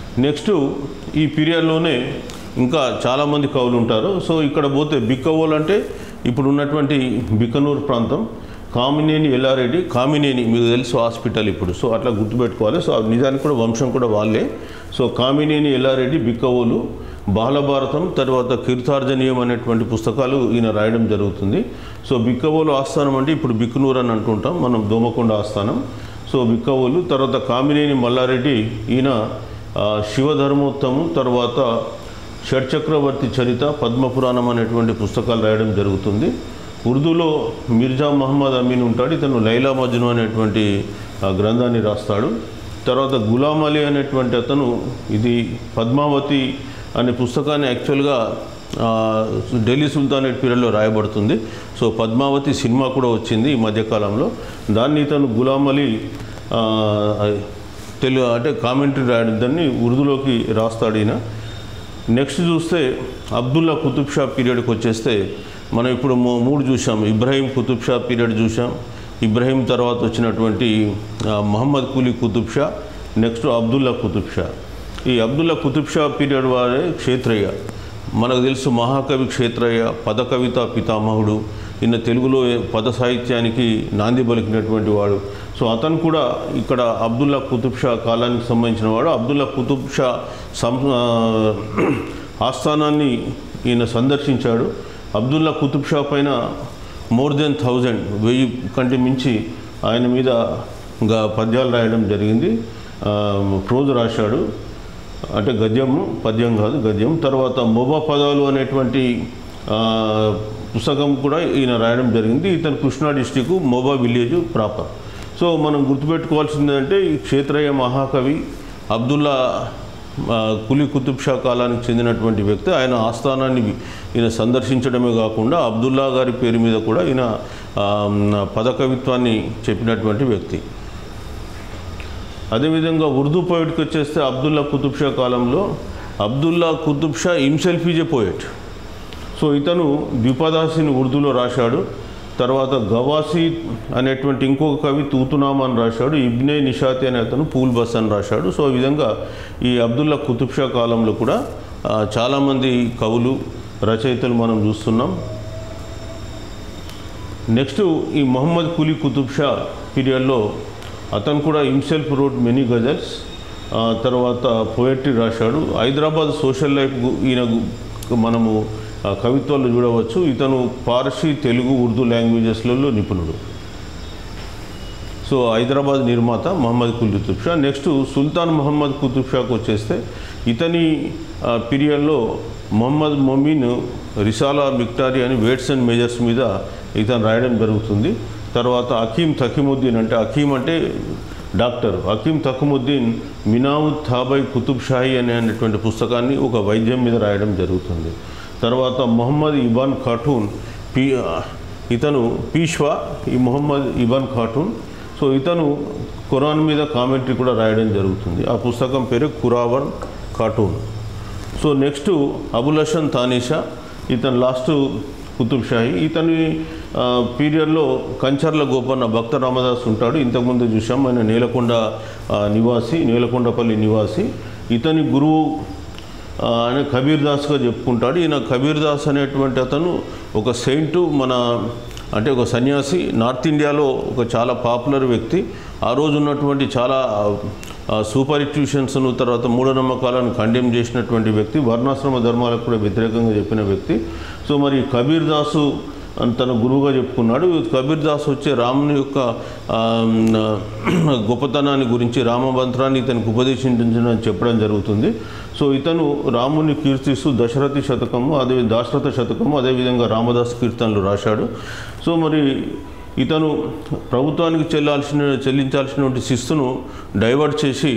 S1: నెక్స్ట్ ఈ పీరియడ్లోనే ఇంకా చాలామంది కవులు ఉంటారు సో ఇక్కడ పోతే బిక్కవోలు అంటే ఇప్పుడు ఉన్నటువంటి బిక్కనూరు ప్రాంతం కామినేని ఎల్లారెడ్డి కామినేని మీకు తెలుసు హాస్పిటల్ ఇప్పుడు సో అట్లా గుర్తుపెట్టుకోవాలి సో నిజానికి కూడా వంశం కూడా వాళ్ళే సో కామినేని ఎల్లారెడ్డి బిక్కవోలు బాలభారతం తర్వాత కీర్తార్జనీయం అనేటువంటి పుస్తకాలు ఈయన రాయడం జరుగుతుంది సో బిక్కవోలు ఆస్థానం అంటే ఇప్పుడు బిక్కునూరు అని అంటుంటాం మనం దోమకొండ ఆస్థానం సో బిక్కవోలు తర్వాత కామినేని మల్లారెడ్డి ఈయన ఆ, శివధర్మోత్తము తర్వాత షడ్చక్రవర్తి చరిత పద్మపురాణం అనేటువంటి పుస్తకాలు రాయడం జరుగుతుంది ఉర్దూలో మిర్జా మహమ్మద్ అమీన్ ఉంటాడు ఇతను లైలా మజ్ను అనేటువంటి ఆ, గ్రంథాన్ని రాస్తాడు తర్వాత గులాం అలీ అనేటువంటి అతను ఇది పద్మావతి అనే పుస్తకాన్ని యాక్చువల్గా ఆ, ఢిల్లీ సుల్తానేట్ పీరియడ్లో రాయబడుతుంది సో పద్మావతి సినిమా కూడా వచ్చింది ఈ మధ్యకాలంలో దాన్ని ఇతను గులాం అలీ ఆ, తెలుగు అంటే కామెంటరీ రాయడం దాన్ని ఉర్దూలోకి రాస్తాడు ఈయన నెక్స్ట్ చూస్తే అబ్దుల్లా కుతుబ్ షా పీరియడ్కి వచ్చేస్తే మనం ఇప్పుడు మూ- మూడు చూసాం ఇబ్రాహీం కుతుబ్ షా పీరియడ్ చూసాం ఇబ్రాహీం తర్వాత వచ్చినటువంటి ఆ, మహమ్మద్ కులీ కుతుబ్ షా నెక్స్ట్ అబ్దుల్లా కుతుబ్ షా ఈ అబ్దుల్లా కుతుబ్ షా పీరియడ్ వారే క్షేత్రయ్య మనకు తెలుసు మహాకవి క్షేత్రయ్య పద కవిత పితామహుడు ఈయన తెలుగులో పద సాహిత్యానికి నాంది పలికినటువంటి వాడు సో అతను కూడా ఇక్కడ అబ్దుల్లా కుతుబ్ షా కాలానికి సంబంధించిన వాడు అబ్దుల్లా కుతుబ్ షా సం ఆ, ఆస్థానాన్ని ఈయన సందర్శించాడు అబ్దుల్లా కుతుబ్ షా పైన మోర్ దెన్ థౌజండ్ వెయ్యి కంటే మించి ఆయన మీద ఇంకా పద్యాలు రాయడం జరిగింది ఆ, ప్రోజ్ రాశాడు అంటే గద్యము పద్యం కాదు గద్యం తర్వాత మొబా పదాలు అనేటువంటి ఆ, పుస్తకం కూడా ఈయన రాయడం జరిగింది ఇతను కృష్ణా డిస్టిక్ మోబా విలేజ్ ప్రాపర్ సో మనం గుర్తుపెట్టుకోవాల్సింది అంటే ఈ క్షేత్రయ్య మహాకవి అబ్దుల్లా ఆ, కులీ కుతుబ్ షా కాలానికి చెందినటువంటి వ్యక్తి ఆయన ఆస్థానాన్ని ఈయన సందర్శించడమే కాకుండా అబ్దుల్లా గారి పేరు మీద కూడా ఈయన ఆ, పదకవిత్వాన్ని చెప్పినటువంటి వ్యక్తి అదేవిధంగా ఉర్దూ పోయిట్కి వచ్చేస్తే అబ్దుల్లా కుతుబ్ షా కాలంలో Abdullah Qutub Shah himself is a poet so ఇతను ద్విపదాసిని ఉర్దూలో రాశాడు తర్వాత గవాసి అనేటువంటి ఇంకొక కవి తూతునామా అని రాశాడు ఇబ్నే నిషాతి అనే అతను పూల్ బస్ అని రాశాడు సో ఈ విధంగా ఈ అబ్దుల్లా కుతుబ్ షా కాలంలో కూడా ఆ, చాలామంది కవులు రచయితలు మనం చూస్తున్నాం నెక్స్ట్ ఈ మొహమ్మద్ కులీ కుతుబ్ షా పీరియడ్లో అతను కూడా హిమ్సెల్ఫ్ రోడ్ మెనీ గజల్స్ ఆ తర్వాత పోయట్రీ రాశాడు హైదరాబాద్ సోషల్ లైఫ్ గు- ఈయన గు- మనము ఆ, కవిత్వాలు చూడవచ్చు ఇతను పార్సీ తెలుగు ఉర్దూ లాంగ్వేజెస్లలో నిపుణుడు సో హైదరాబాద్ నిర్మాత మహమ్మద్ కుతుబ్ షా నెక్స్ట్ సుల్తాన్ మహమ్మద్ కుతుబ్ షాకు వచ్చేస్తే ఇతని ఆ, పీరియడ్లో మొహమ్మద్ మొమీన్ రిసాలా మిక్టారి అని వేట్స్ అండ్ మెజర్స్ మీద ఇతను రాయడం జరుగుతుంది తర్వాత అకీం తకీముద్దీన్ అంటే అకీం అంటే డాక్టర్ అకీం తకముద్దీన్ మినావుద్ థాబై కుతుబ్ షాహీ అనే అనేటువంటి పుస్తకాన్ని ఒక వైద్యం మీద రాయడం జరుగుతుంది తర్వాత మొహమ్మద్ ఇబాన్ ఖాటూన్ పీ ఇతను పీష్వా ఈ మొహమ్మద్ ఇబాన్ ఖాటూన్ సో ఇతను ఖురాన్ మీద కామెంటరీ కూడా రాయడం జరుగుతుంది ఆ పుస్తకం పేరు ఖురావన్ కార్టూన్ సో నెక్స్ట్ అబుల్ హసన్ తానీషా ఇతను లాస్ట్ కుతుబ్ షాహీ ఇతని ఆ, పీరియడ్లో కంచర్ల గోపన్న భక్త రామదాస్ ఉంటాడు ఇంతకుముందు చూసాం ఆయన నేలకొండ ఆ, నివాసి నేలకొండపల్లి నివాసి ఇతని గురువు ఆ, ఆయన కబీర్ దాస్గా చెప్పుకుంటాడు ఈయన కబీర్ దాస్ అనేటువంటి అతను ఒక సెయింట్ మన అంటే ఒక సన్యాసి నార్త్ ఇండియాలో ఒక చాలా పాపులర్ వ్యక్తి ఆ రోజు ఉన్నటువంటి చాలా సూపరిట్యూషన్స్ను తర్వాత మూఢనమ్మకాలను కండెమ్ చేసినటువంటి వ్యక్తి వర్ణాశ్రమ ధర్మాలకు కూడా వ్యతిరేకంగా చెప్పిన వ్యక్తి సో మరి కబీర్ దాసు అని తన గురువుగా చెప్పుకున్నాడు కబీర్ దాస్ వచ్చే రాముని యొక్క ఆ, గొప్పతనాన్ని గురించి రామమంత్రాన్ని ఇతనికి ఉపదేశించని చెప్పడం జరుగుతుంది సో ఇతను రాముని కీర్తిస్తూ దశరథి శతకము అదే దాశరథ శతకము అదేవిధంగా రామదాస్ కీర్తనలు రాశాడు సో మరి ఇతను ప్రభుత్వానికి చెల్లాల్సిన చెల్లించాల్సినటువంటి శిస్తును డైవర్ట్ చేసి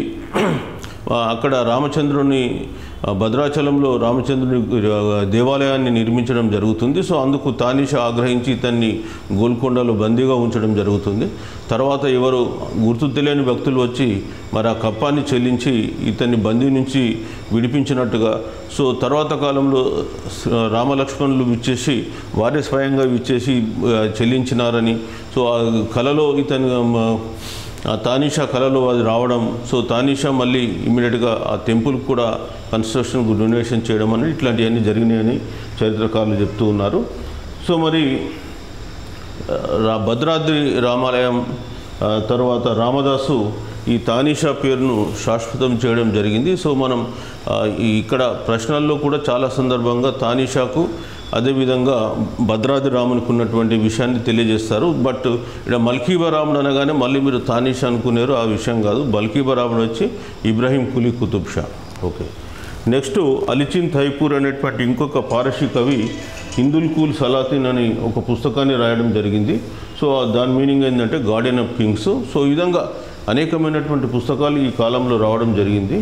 S1: ఆ, అక్కడ రామచంద్రుని ఆ, భద్రాచలంలో రామచంద్రుని ఆ, దేవాలయాన్ని నిర్మించడం జరుగుతుంది సో అందుకు తానిషా ఆగ్రహించి ఇతన్ని గోల్కొండలో బందీగా ఉంచడం జరుగుతుంది తర్వాత ఎవరు గుర్తు తెలియని వ్యక్తులు వచ్చి మరి ఆ కప్పాన్ని చెల్లించి ఇతన్ని బందీ నుంచి విడిపించినట్టుగా సో తర్వాత కాలంలో స- రామలక్ష్మణులు విచ్చేసి వారే స్వయంగా విచ్చేసి ఆ, చెల్లించినారని సో ఆ కళలో ఇతను ఆ, ఆ తానీషా కళలో అది రావడం సో తానీషా మళ్ళీ ఇమీడియట్గా ఆ టెంపుల్ కూడా కన్స్ట్రక్షన్కు డొనేషన్ చేయడం అని ఇట్లాంటివన్నీ జరిగినాయని చరిత్రకారులు చెప్తూ ఉన్నారు సో మరి రా భద్రాద్రి రామాలయం ఆ, తర్వాత రామదాసు ఈ తానీషా పేరును శాశ్వతం చేయడం జరిగింది సో మనం ఆ, ఈ ఇక్కడ ప్రశ్నల్లో కూడా చాలా సందర్భంగా తానీషాకు అదేవిధంగా భద్రాద్రి రామునికి ఉన్నటువంటి విషయాన్ని తెలియజేస్తారు బట్ ఇక్కడ మల్కీబా రాముడు అనగానే మళ్ళీ మీరు తానీషా అనుకున్నారు ఆ విషయం కాదు బల్కీబా రాముడు వచ్చి ఇబ్రాహీం కులీ కుతుబ్ షా ఓకే నెక్స్ట్ అలిచిన్ థైపూర్ అనేటువంటి ఇంకొక పారసీ కవి హిందుల్ కూల్ సలాతిన్ అని ఒక పుస్తకాన్ని రాయడం జరిగింది సో దాని మీనింగ్ ఏంటంటే గార్డెన్ ఆఫ్ కింగ్స్ సో ఈ విధంగా అనేకమైనటువంటి పుస్తకాలు ఈ కాలంలో రావడం జరిగింది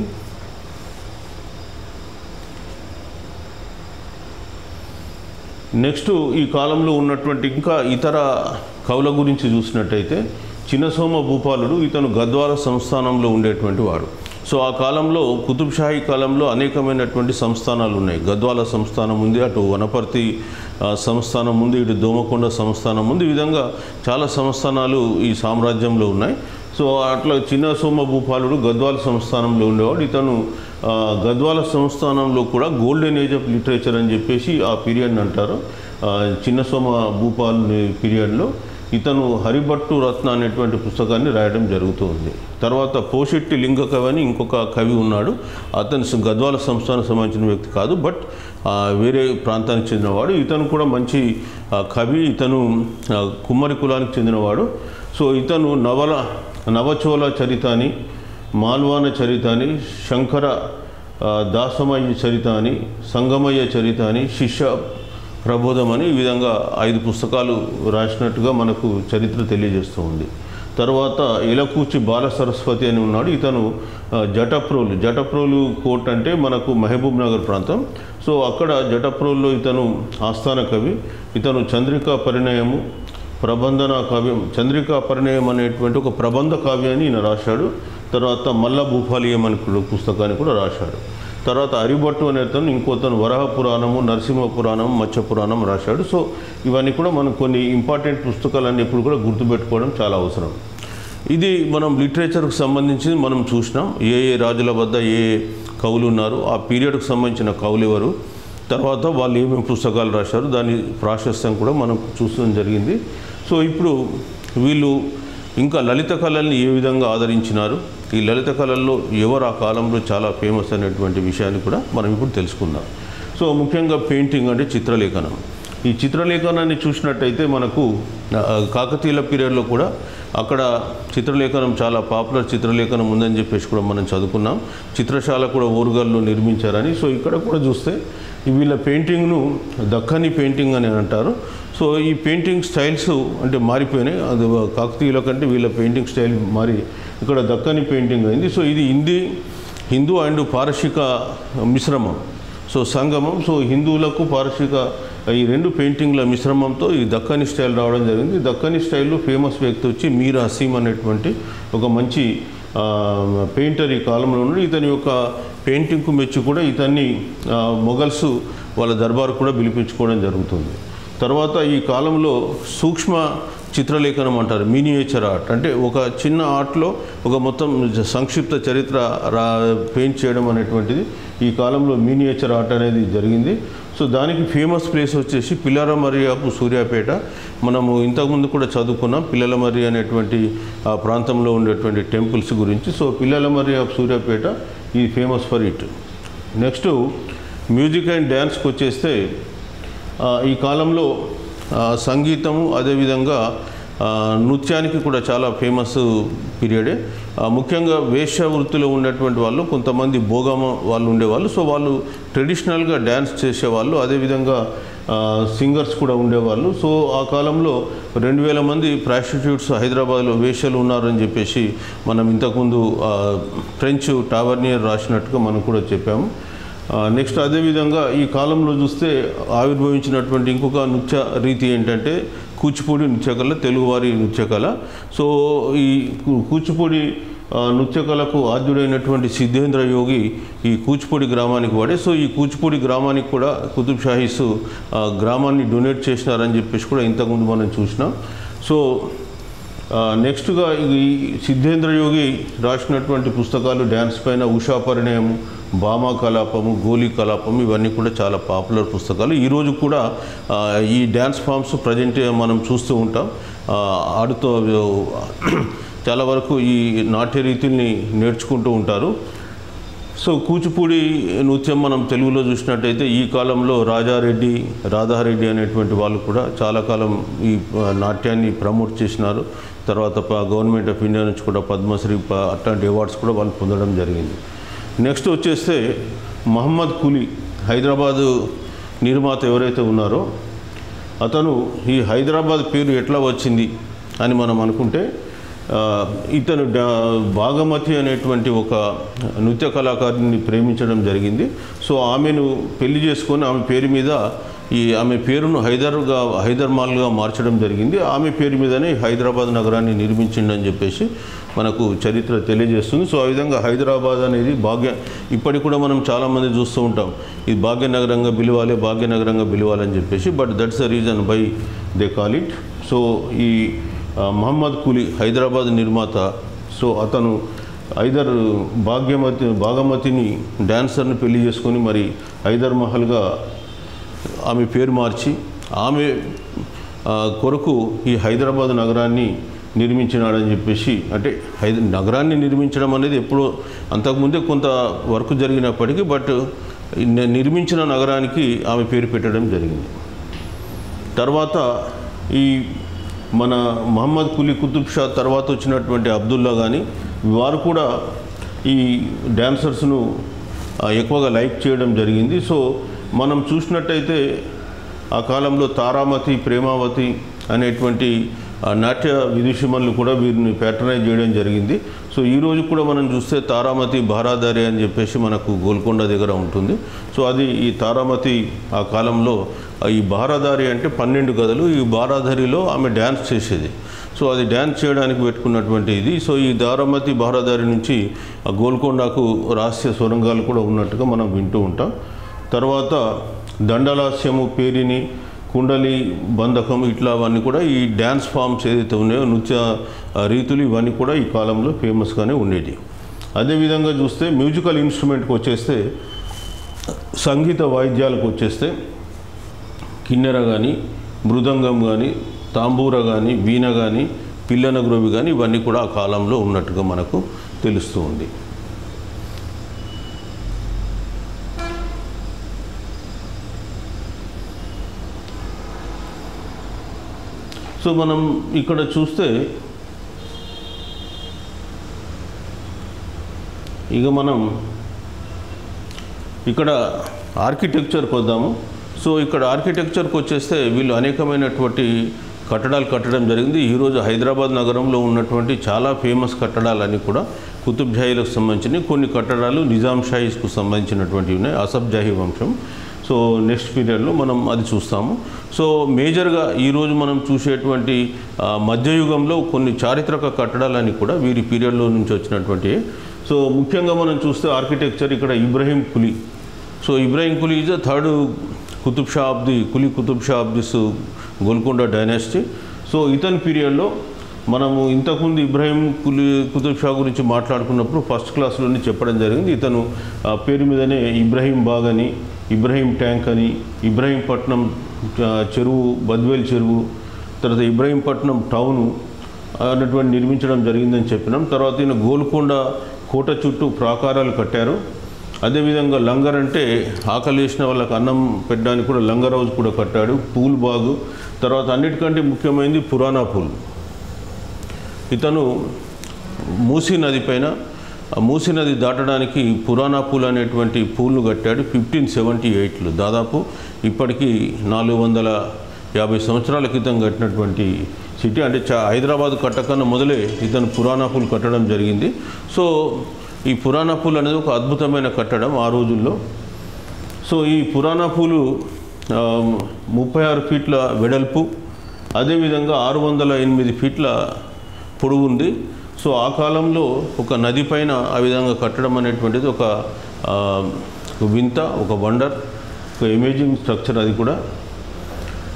S1: నెక్స్ట్ ఈ కాలంలో ఉన్నటువంటి ఇంకా ఇతర కవుల గురించి చూసినట్టయితే చిన్నసోమ భూపాలుడు ఇతను గద్వాల సంస్థానంలో ఉండేటువంటి వాడు సో ఆ కాలంలో కుతుబ్ షాహీ కాలంలో అనేకమైనటువంటి సంస్థానాలు ఉన్నాయి గద్వాల సంస్థానం ఉంది అటు వనపర్తి ఆ, సంస్థానం ఉంది ఇటు దోమకొండ సంస్థానం ఉంది ఈ విధంగా చాలా సంస్థానాలు ఈ సామ్రాజ్యంలో ఉన్నాయి సో అట్లా చిన్న సోమ భూపాలుడు గద్వాల సంస్థానంలో ఉండేవాడు ఇతను ఆ, గద్వాల సంస్థానంలో కూడా గోల్డెన్ ఏజ్ ఆఫ్ లిటరేచర్ అని చెప్పేసి ఆ పీరియడ్ని అంటారు ఆ, చిన్న సోమ భూపాల్ పీరియడ్లో ఇతను హరిభట్టు రత్న అనేటువంటి పుస్తకాన్ని రాయడం జరుగుతూ ఉంది తర్వాత పోషెట్టి లింగ కవి అని ఇంకొక కవి ఉన్నాడు అతను స- గద్వాల సంస్థానికి సంబంధించిన వ్యక్తి కాదు బట్ ఆ, వేరే ప్రాంతానికి చెందినవాడు ఇతను కూడా మంచి ఆ, కవి ఇతను ఆ, కుమ్మరి కులానికి చెందినవాడు సో ఇతను నవల నవచోళ చరిత అని మాల్వాన చరిత అని శంకర ఆ, దాసమయ్య చరిత అని సంగమయ్య చరిత అని శిష్య ప్రబోధం అని ఈ విధంగా ఐదు పుస్తకాలు రాసినట్టుగా మనకు చరిత్ర తెలియజేస్తూ ఉంది తర్వాత ఎలకూచి బాల సరస్వతి అని ఉన్నాడు ఇతను ఆ, జటప్రోలు జటప్రోలు కోట్ అంటే మనకు మహబూబ్ నగర్ ప్రాంతం సో అక్కడ జటప్రోల్లో ఇతను ఆస్థాన కవి ఇతను చంద్రికా పరిణయము ప్రబంధన కావ్యం చంద్రికా పరిణయం అనేటువంటి ఒక ప్రబంధ కావ్యాన్ని ఈయన రాశాడు తర్వాత మల్ల భూపాలియం అని కూడా పుస్తకాన్ని కూడా రాశాడు తర్వాత అరిభట్టు అనే అతను ఇంకోతను వరాహ పురాణము నరసింహ పురాణం మత్స్య పురాణం రాశాడు సో ఇవన్నీ కూడా మనం కొన్ని ఇంపార్టెంట్ పుస్తకాలన్నీ ఇప్పుడు కూడా గుర్తుపెట్టుకోవడం చాలా అవసరం ఇది మనం లిటరేచర్కి సంబంధించి మనం చూసినాం ఏ ఏ రాజుల వద్ద ఏ ఏ కవులు ఉన్నారు ఆ పీరియడ్కి సంబంధించిన కవులు ఎవరు తర్వాత వాళ్ళు ఏమేమి పుస్తకాలు రాశారు దాని ప్రాశస్త్యం కూడా మనం చూడడం జరిగింది సో ఇప్పుడు వీళ్ళు ఇంకా లలిత కళల్ని ఏ విధంగా ఆదరించినారు ఈ లలిత కళల్లో ఎవరు ఆ కాలంలో చాలా ఫేమస్ అనేటువంటి విషయాన్ని కూడా మనం ఇప్పుడు తెలుసుకుందాం సో ముఖ్యంగా పెయింటింగ్ అంటే చిత్రలేఖనం ఈ చిత్రలేఖనాన్ని చూసినట్టయితే మనకు ఆ, కాకతీయుల పీరియడ్లో కూడా అక్కడ చిత్రలేఖనం చాలా పాపులర్ చిత్రలేఖనం ఉందని చెప్పేసి కూడా మనం చదువుకున్నాం చిత్రశాల కూడా ఓరుగల్లో నిర్మించారని సో ఇక్కడ కూడా చూస్తే ఈ వీళ్ళ పెయింటింగ్ను దక్కని పెయింటింగ్ అని అంటారు సో ఈ పెయింటింగ్ స్టైల్స్ అంటే మారిపోయినాయి అది కాకతీయుల కంటే వీళ్ళ పెయింటింగ్ స్టైల్ మారి ఇక్కడ దక్కని పెయింటింగ్ అయింది సో ఇది హిందీ హిందూ అండ్ పారసిక మిశ్రమం సో సంగమం సో హిందువులకు పారసిక ఈ రెండు పెయింటింగ్ల మిశ్రమంతో ఈ దక్కని స్టైల్ రావడం జరిగింది ఈ దక్కని స్టైల్లో ఫేమస్ వ్యక్తి వచ్చి మీర్ హసీం అనేటువంటి ఒక మంచి ఆ, పెయింటర్ ఈ కాలంలో ఉన్నాడు ఇతని యొక్క పెయింటింగ్కు మెచ్చి కూడా ఇతన్ని ఆ, మొఘల్స్ వాళ్ళ దర్బారు కూడా పిలిపించుకోవడం జరుగుతుంది తర్వాత ఈ కాలంలో సూక్ష్మ చిత్రలేఖనం అంటారు మినియేచర్ ఆర్ట్ అంటే ఒక చిన్న ఆర్ట్లో ఒక మొత్తం సంక్షిప్త చరిత్ర రా పెయింట్ చేయడం అనేటువంటిది ఈ కాలంలో మినియేచర్ ఆర్ట్ అనేది జరిగింది సో దానికి ఫేమస్ ప్లేస్ వచ్చేసి పిల్లల మరియాపు సూర్యాపేట మనము ఇంతకుముందు కూడా చదువుకున్నాం పిల్లల మరి అనేటువంటి ఆ ప్రాంతంలో ఉండేటువంటి టెంపుల్స్ గురించి సో పిల్లల మరియాపు సూర్యాపేట ఈ famous for it next music and డ్యాన్స్కి వచ్చేస్తే ఆ, ఈ కాలంలో ఆ, సంగీతము అదేవిధంగా ఆ, నృత్యానికి కూడా చాలా ఫేమస్ పీరియడే ఆ, ముఖ్యంగా వేశ్య వృత్తిలో ఉన్నటువంటి వాళ్ళు కొంతమంది భోగమ వాళ్ళు ఉండేవాళ్ళు సో వాళ్ళు ట్రెడిషనల్గా డ్యాన్స్ చేసేవాళ్ళు అదేవిధంగా ఆ, సింగర్స్ కూడా ఉండేవాళ్ళు సో ఆ కాలంలో రెండు వేల మంది ప్రాస్టిట్యూట్స్ హైదరాబాద్లో వేశ్యలు ఉన్నారని చెప్పేసి మనం ఇంతకుముందు ఆ, ఫ్రెంచ్ టావర్నియర్ రాసినట్టుగా మనం కూడా చెప్పాము ఆ, నెక్స్ట్ అదేవిధంగా ఈ కాలంలో చూస్తే ఆవిర్భవించినటువంటి ఇంకొక నృత్య రీతి ఏంటంటే కూచిపూడి నృత్యకళ తెలుగువారి నృత్యకళ సో ఈ కూ- కూచిపూడి ఆ, నృత్యకళకు ఆద్యుడైనటువంటి సిద్ధేంద్ర యోగి ఈ కూచిపూడి గ్రామానికి వాడే సో ఈ కూచిపూడి గ్రామానికి కూడా కుతుబ్ షాహీస్ ఆ, గ్రామాన్ని డొనేట్ చేసినారని చెప్పేసి కూడా ఇంతకుముందు మనం చూసినాం సో నెక్స్ట్గా ఈ సిద్ధేంద్ర యోగి రాసినటువంటి పుస్తకాలు డ్యాన్స్ పైన ఉషా పరిణయం భామా కలాపము గోలీ కలాపం ఇవన్నీ కూడా చాలా పాపులర్ పుస్తకాలు ఈరోజు కూడా ఆ, ఈ డ్యాన్స్ ఫామ్స్ ప్రజెంట్ మనం చూస్తూ ఉంటాం ఆ, ఆడుతూ చాలా వరకు ఈ నాట్య రీతుల్ని నేర్చుకుంటూ ఉంటారు సో కూచిపూడి నృత్యం మనం తెలుగులో చూసినట్టయితే ఈ కాలంలో రాజారెడ్డి రాధారెడ్డి అనేటువంటి వాళ్ళు కూడా చాలా కాలం ఈ ఆ, నాట్యాన్ని ప్రమోట్ చేసినారు తర్వాత ప- గవర్నమెంట్ ఆఫ్ ఇండియా నుంచి కూడా పద్మశ్రీ ప- అట్లాంటి అవార్డ్స్ కూడా వాళ్ళు పొందడం జరిగింది నెక్స్ట్ వచ్చేస్తే మహమ్మద్ కులీ హైదరాబాదు నిర్మాత ఎవరైతే ఉన్నారో అతను ఈ హైదరాబాద్ పేరు ఎట్లా వచ్చింది అని మనం అనుకుంటే ఆ, ఇతను డా భాగమతి అనేటువంటి ఒక నృత్య కళాకారుని ప్రేమించడం జరిగింది సో ఆమెను పెళ్లి చేసుకొని ఆమె పేరు మీద ఈ ఆమె పేరును హైదర్గా హైదర్మాల్గా మార్చడం జరిగింది ఆమె పేరు మీదనే హైదరాబాద్ నగరాన్ని నిర్మించిండని చెప్పేసి మనకు చరిత్ర తెలియజేస్తుంది సో ఆ విధంగా హైదరాబాద్ అనేది భాగ్య ఇప్పటికి కూడా మనం చాలామంది చూస్తూ ఉంటాం ఇది భాగ్యనగరంగా పిలవాలి భాగ్యనగరంగా పిలవాలని చెప్పేసి but that's the reason by they call it so ఈ ఆ, మహమ్మద్ కులీ హైదరాబాద్ నిర్మాత సో అతను ఐదర్ భాగ్యమతి భాగమతిని డాన్సర్ని పెళ్లి చేసుకొని మరి ఐదర్ మహల్గా ఆమె పేరు మార్చి ఆమె ఆ, కొరకు ఈ హైదరాబాద్ నగరాన్ని నిర్మించినాడని చెప్పేసి అంటే హైద నగరాన్ని నిర్మించడం అనేది ఎప్పుడో అంతకుముందే కొంత వర్క్ జరిగినప్పటికీ బట్ ఈ ని- నిర్మించిన నగరానికి ఆమె పేరు పెట్టడం జరిగింది తర్వాత ఈ మన మహమ్మద్ కులీ కుతుబ్ షా తర్వాత వచ్చినటువంటి అబ్దుల్లా కానీ వారు కూడా ఈ డ్యాన్సర్స్ను ఆ, ఎక్కువగా లైక్ చేయడం జరిగింది సో మనం చూసినట్టయితే ఆ కాలంలో తారామతి ప్రేమావతి అనేటువంటి ఆ, నాట్య విదుషిమన్లు కూడా వీరిని ప్యాటర్నైజ్ చేయడం జరిగింది సో ఈ రోజు కూడా మనం చూస్తే తారామతి భారాదారి అని చెప్పేసి మనకు గోల్కొండ దగ్గర ఉంటుంది సో అది ఈ తారామతి ఆ కాలంలో ఆ, ఈ భారాదారి అంటే పన్నెండు గదులు ఈ భారాదారిలో ఆమె డ్యాన్స్ చేసేది సో అది డ్యాన్స్ చేయడానికి పెట్టుకున్నటువంటి ఇది సో ఈ దారామతి భారాదారి నుంచి ఆ గోల్కొండకు రహస్య సొరంగాలు కూడా ఉన్నట్టుగా మనం వింటూ ఉంటాం తర్వాత దండలాస్యము పేరిని కుండలి బంధకం ఇట్లా అవన్నీ కూడా ఈ డ్యాన్స్ ఫామ్స్ ఏదైతే ఉన్నాయో నృత్య ఆ, రీతులు ఇవన్నీ కూడా ఈ కాలంలో ఫేమస్గానే ఉండేవి అదేవిధంగా చూస్తే మ్యూజికల్ ఇన్స్ట్రుమెంట్కి వచ్చేస్తే సంగీత వాయిద్యాలకు వచ్చేస్తే కిన్నెర కానీ మృదంగం కానీ తాంబూర కానీ వీణ కానీ పిల్లన గ్రోవి కానీ ఇవన్నీ కూడా ఆ కాలంలో ఉన్నట్టుగా మనకు తెలుస్తూ ఉంది సో మనం ఇక్కడ చూస్తే ఇక మనం ఇక్కడ ఆర్కిటెక్చర్కి వద్దాము సో ఇక్కడ ఆర్కిటెక్చర్కి వచ్చేస్తే వీళ్ళు అనేకమైనటువంటి కట్టడాలు కట్టడం జరిగింది ఈరోజు హైదరాబాద్ నగరంలో ఉన్నటువంటి చాలా ఫేమస్ కట్టడాలన్నీ కూడా కుతుబ్ జాహీలకు సంబంధించినవి కొన్ని కట్టడాలు నిజాం షాహీస్కు సంబంధించినటువంటివి ఉన్నాయి అసబ్ జాహీ వంశం సో నెక్స్ట్ పీరియడ్లో మనం అది చూస్తాము సో మేజర్గా ఈరోజు మనం చూసేటువంటి ఆ, మధ్యయుగంలో కొన్ని చారిత్రక కట్టడాలన్నీ కూడా వీరి పీరియడ్లో నుంచి వచ్చినటువంటి సో ముఖ్యంగా మనం చూస్తే ఆర్కిటెక్చర్ ఇక్కడ Ibrahim Quli so Ibrahim Quli is the third Qutub Shah of the Quli Qutub Shah of this Golconda dynasty so ఇతని పీరియడ్లో మనము ఇంతకుముందు ఇబ్రాహిం కులీ కుతుబ్ షా గురించి మాట్లాడుకున్నప్పుడు ఫస్ట్ క్లాస్లోనే చెప్పడం జరిగింది ఇతను ఆ, పేరు మీదనే ఇబ్రాహీం బాగ్ అని ఇబ్రాహీం ట్యాంక్ అని ఇబ్రాహీంపట్నం ఆ, చెరువు బద్వేల్ చెరువు తర్వాత ఇబ్రాహీంపట్నం టౌను అన్నటువంటి నిర్మించడం జరిగిందని చెప్పినాం తర్వాత ఈయన గోల్కొండ కోట చుట్టూ ప్రాకారాలు కట్టారు అదేవిధంగా లంగర్ అంటే ఆకలి వేసిన వాళ్ళకి అన్నం పెట్టడానికి కూడా లంగర్ హౌస్ కూడా కట్టాడు పూల్ బాగు తర్వాత అన్నిటికంటే ముఖ్యమైనది పురాణా పూల్ ఇతను మూసీ నది పైన ఆ మూసీ నది దాటడానికి పురాణా పూల్ అనేటువంటి పూల్ను కట్టాడు ఫిఫ్టీన్ సెవెంటీ ఎయిట్లో దాదాపు ఇప్పటికీ నాలుగు వందల యాభై సంవత్సరాల క్రితం కట్టినటువంటి సిటీ అంటే చా హైదరాబాద్ కట్టకన్నా మొదలే ఇతను పురాణా పూల్ కట్టడం జరిగింది సో ఈ పురాణా పూల్ అనేది ఒక అద్భుతమైన కట్టడం ఆ రోజుల్లో సో ఈ పురాణా పూలు ఆ, ముప్పై ఆరు ఫీట్ల వెడల్పు అదేవిధంగా ఆరు వందల ఎనిమిది ఫీట్ల పొడవు ఉంది సో ఆ కాలంలో ఒక నది పైన ఆ విధంగా కట్టడం అనేటువంటిది ఒక ఆ, ఒక వింత ఒక వండర్ ఒక ఇమేజింగ్ స్ట్రక్చర్ అది కూడా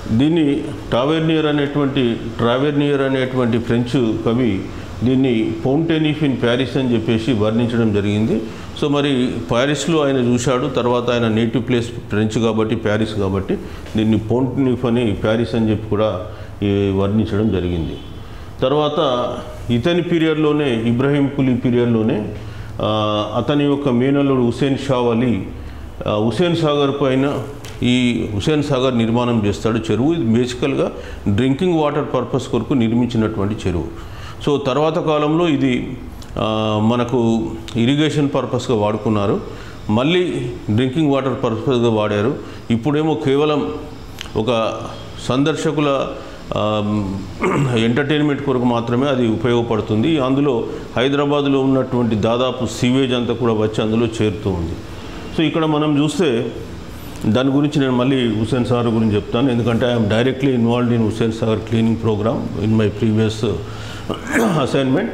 S1: దీన్ని టావెర్నియర్ అనేటువంటి ట్రావెర్నియర్ అనేటువంటి ఫ్రెంచ్ కవి దీన్ని ఫౌంటైన్ ఇన్ ప్యారిస్ అని చెప్పేసి వర్ణించడం జరిగింది సో మరి ప్యారిస్లో ఆయన చూశాడు తర్వాత ఆయన నేటివ్ ప్లేస్ ఫ్రెంచ్ కాబట్టి ప్యారిస్ కాబట్టి దీన్ని ఫౌంటైన్ అని ప్యారిస్ అని చెప్పి కూడా ఈ వర్ణించడం జరిగింది తర్వాత ఇతని పీరియడ్లోనే ఇబ్రాహీం కులీ పీరియడ్లోనే ఆ, అతని యొక్క మేనల్లుడు హుసేన్ షా అలీ ఆ, హుసేన్ సాగర్ పైన ఈ హుసేన్ సాగర్ నిర్మాణం చేస్తాడు చెరువు ఇది బేసికల్గా డ్రింకింగ్ వాటర్ పర్పస్ కొరకు నిర్మించినటువంటి చెరువు సో తర్వాత కాలంలో ఇది ఆ, మనకు ఇరిగేషన్ పర్పస్గా వాడుకున్నారు మళ్ళీ డ్రింకింగ్ వాటర్ పర్పస్గా వాడారు ఇప్పుడేమో కేవలం ఒక సందర్శకుల ఆ, ఎంటర్టైన్మెంట్ కొరకు మాత్రమే అది ఉపయోగపడుతుంది అందులో హైదరాబాద్లో ఉన్నటువంటి దాదాపు సీవేజ్ అంతా కూడా వచ్చి అందులో చేరుతూ ఉంది సో ఇక్కడ మనం చూస్తే దాని గురించి నేను మళ్ళీ హుసేన్ సాగర్ గురించి చెప్తాను ఎందుకంటే I'm directly involved in Hussain Sagar cleaning program in my previous assignment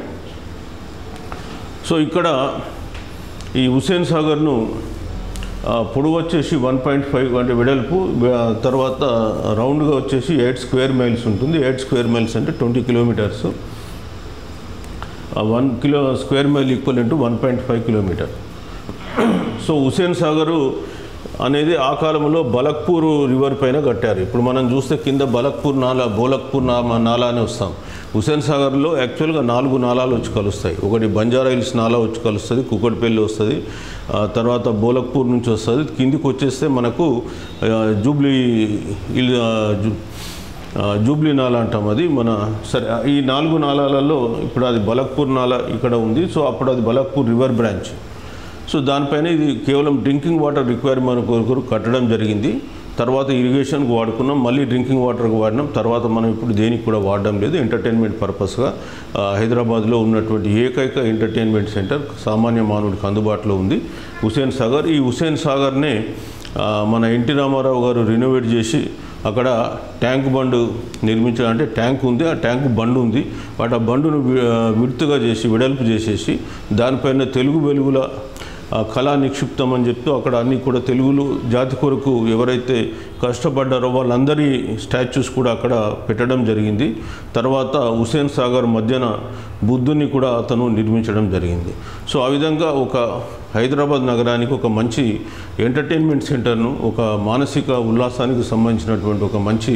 S1: so ఇక్కడ ఈ హుసేన్ సాగర్ను ఆ, పొడవు వచ్చేసి వన్ పాయింట్ ఫైవ్ అంటే వెడల్పు ఆ, తర్వాత రౌండ్గా వచ్చేసి ఎయిట్ స్క్వేర్ మైల్స్ ఉంటుంది ఎయిట్ స్క్వేర్ మైల్స్ అంటే twenty kilometres one kilo square mile equal into one point five kilometre so Hussain Sagar అనేది ఆ కాలంలో బలక్పూర్ రివర్ పైన కట్టారు ఇప్పుడు మనం చూస్తే కింద బలక్పూర్ నాలా బోలక్పూర్ నా నాలా అని వస్తాం హుసేన్ సాగర్లో యాక్చువల్గా నాలుగు నాలాలు వచ్చి కలుస్తాయి ఒకటి బంజారా హిల్స్ నాలా వచ్చి కలుస్తుంది కుక్కటిపల్లి వస్తుంది ఆ తర్వాత బోలక్పూర్ నుంచి వస్తుంది కిందికి వచ్చేస్తే మనకు ఆ, జూబ్లీ హిల్ ఆ, జూ- ఆ, జూబ్లీ నాలా అంటాం అది మన సరే ఈ నాలుగు నాలాలలో ఇప్పుడు అది బలక్పూర్ నాలా ఇక్కడ ఉంది సో అప్పుడు అది బలక్పూర్ రివర్ బ్రాంచ్ సో దానిపైన ఇది కేవలం డ్రింకింగ్ వాటర్ రిక్వైర్మెంట్ కొరకు కట్టడం జరిగింది తర్వాత ఇరిగేషన్కి వాడుకున్నాం మళ్ళీ డ్రింకింగ్ వాటర్కి వాడినాం తర్వాత మనం ఇప్పుడు దేనికి కూడా వాడడం లేదు ఎంటర్టైన్మెంట్ పర్పస్గా ఆ, హైదరాబాద్లో ఉన్నటువంటి ఏకైక ఎంటర్టైన్మెంట్ సెంటర్ సామాన్య మానవుడికి అందుబాటులో ఉంది హుసేన్ సాగర్ ఈ హుసేన్ సాగర్నే ఆ, మన ఎన్టీ రామారావు గారు రినోవేట్ చేసి అక్కడ ట్యాంక్ బండు నిర్మించడం అంటే ట్యాంక్ ఉంది ఆ ట్యాంక్ బండు ఉంది వాటి ఆ బండును వి- ఆ, విడుతుగా చేసి వెడల్పు చేసేసి దానిపైన తెలుగు వెలుగుల ఆ, కళా నిక్షిప్తం అని చెప్తూ అక్కడ అన్ని కూడా తెలుగులు జాతి కొరకు ఎవరైతే కష్టపడ్డారో వాళ్ళందరి స్టాచ్యూస్ కూడా అక్కడ పెట్టడం జరిగింది తర్వాత హుసేన్ సాగర్ మధ్యన బుద్ధుని కూడా అతను నిర్మించడం జరిగింది సో ఆ విధంగా ఒక హైదరాబాద్ నగరానికి ఒక మంచి ఎంటర్టైన్మెంట్ సెంటర్ను ఒక మానసిక ఉల్లాసానికి సంబంధించినటువంటి ఒక మంచి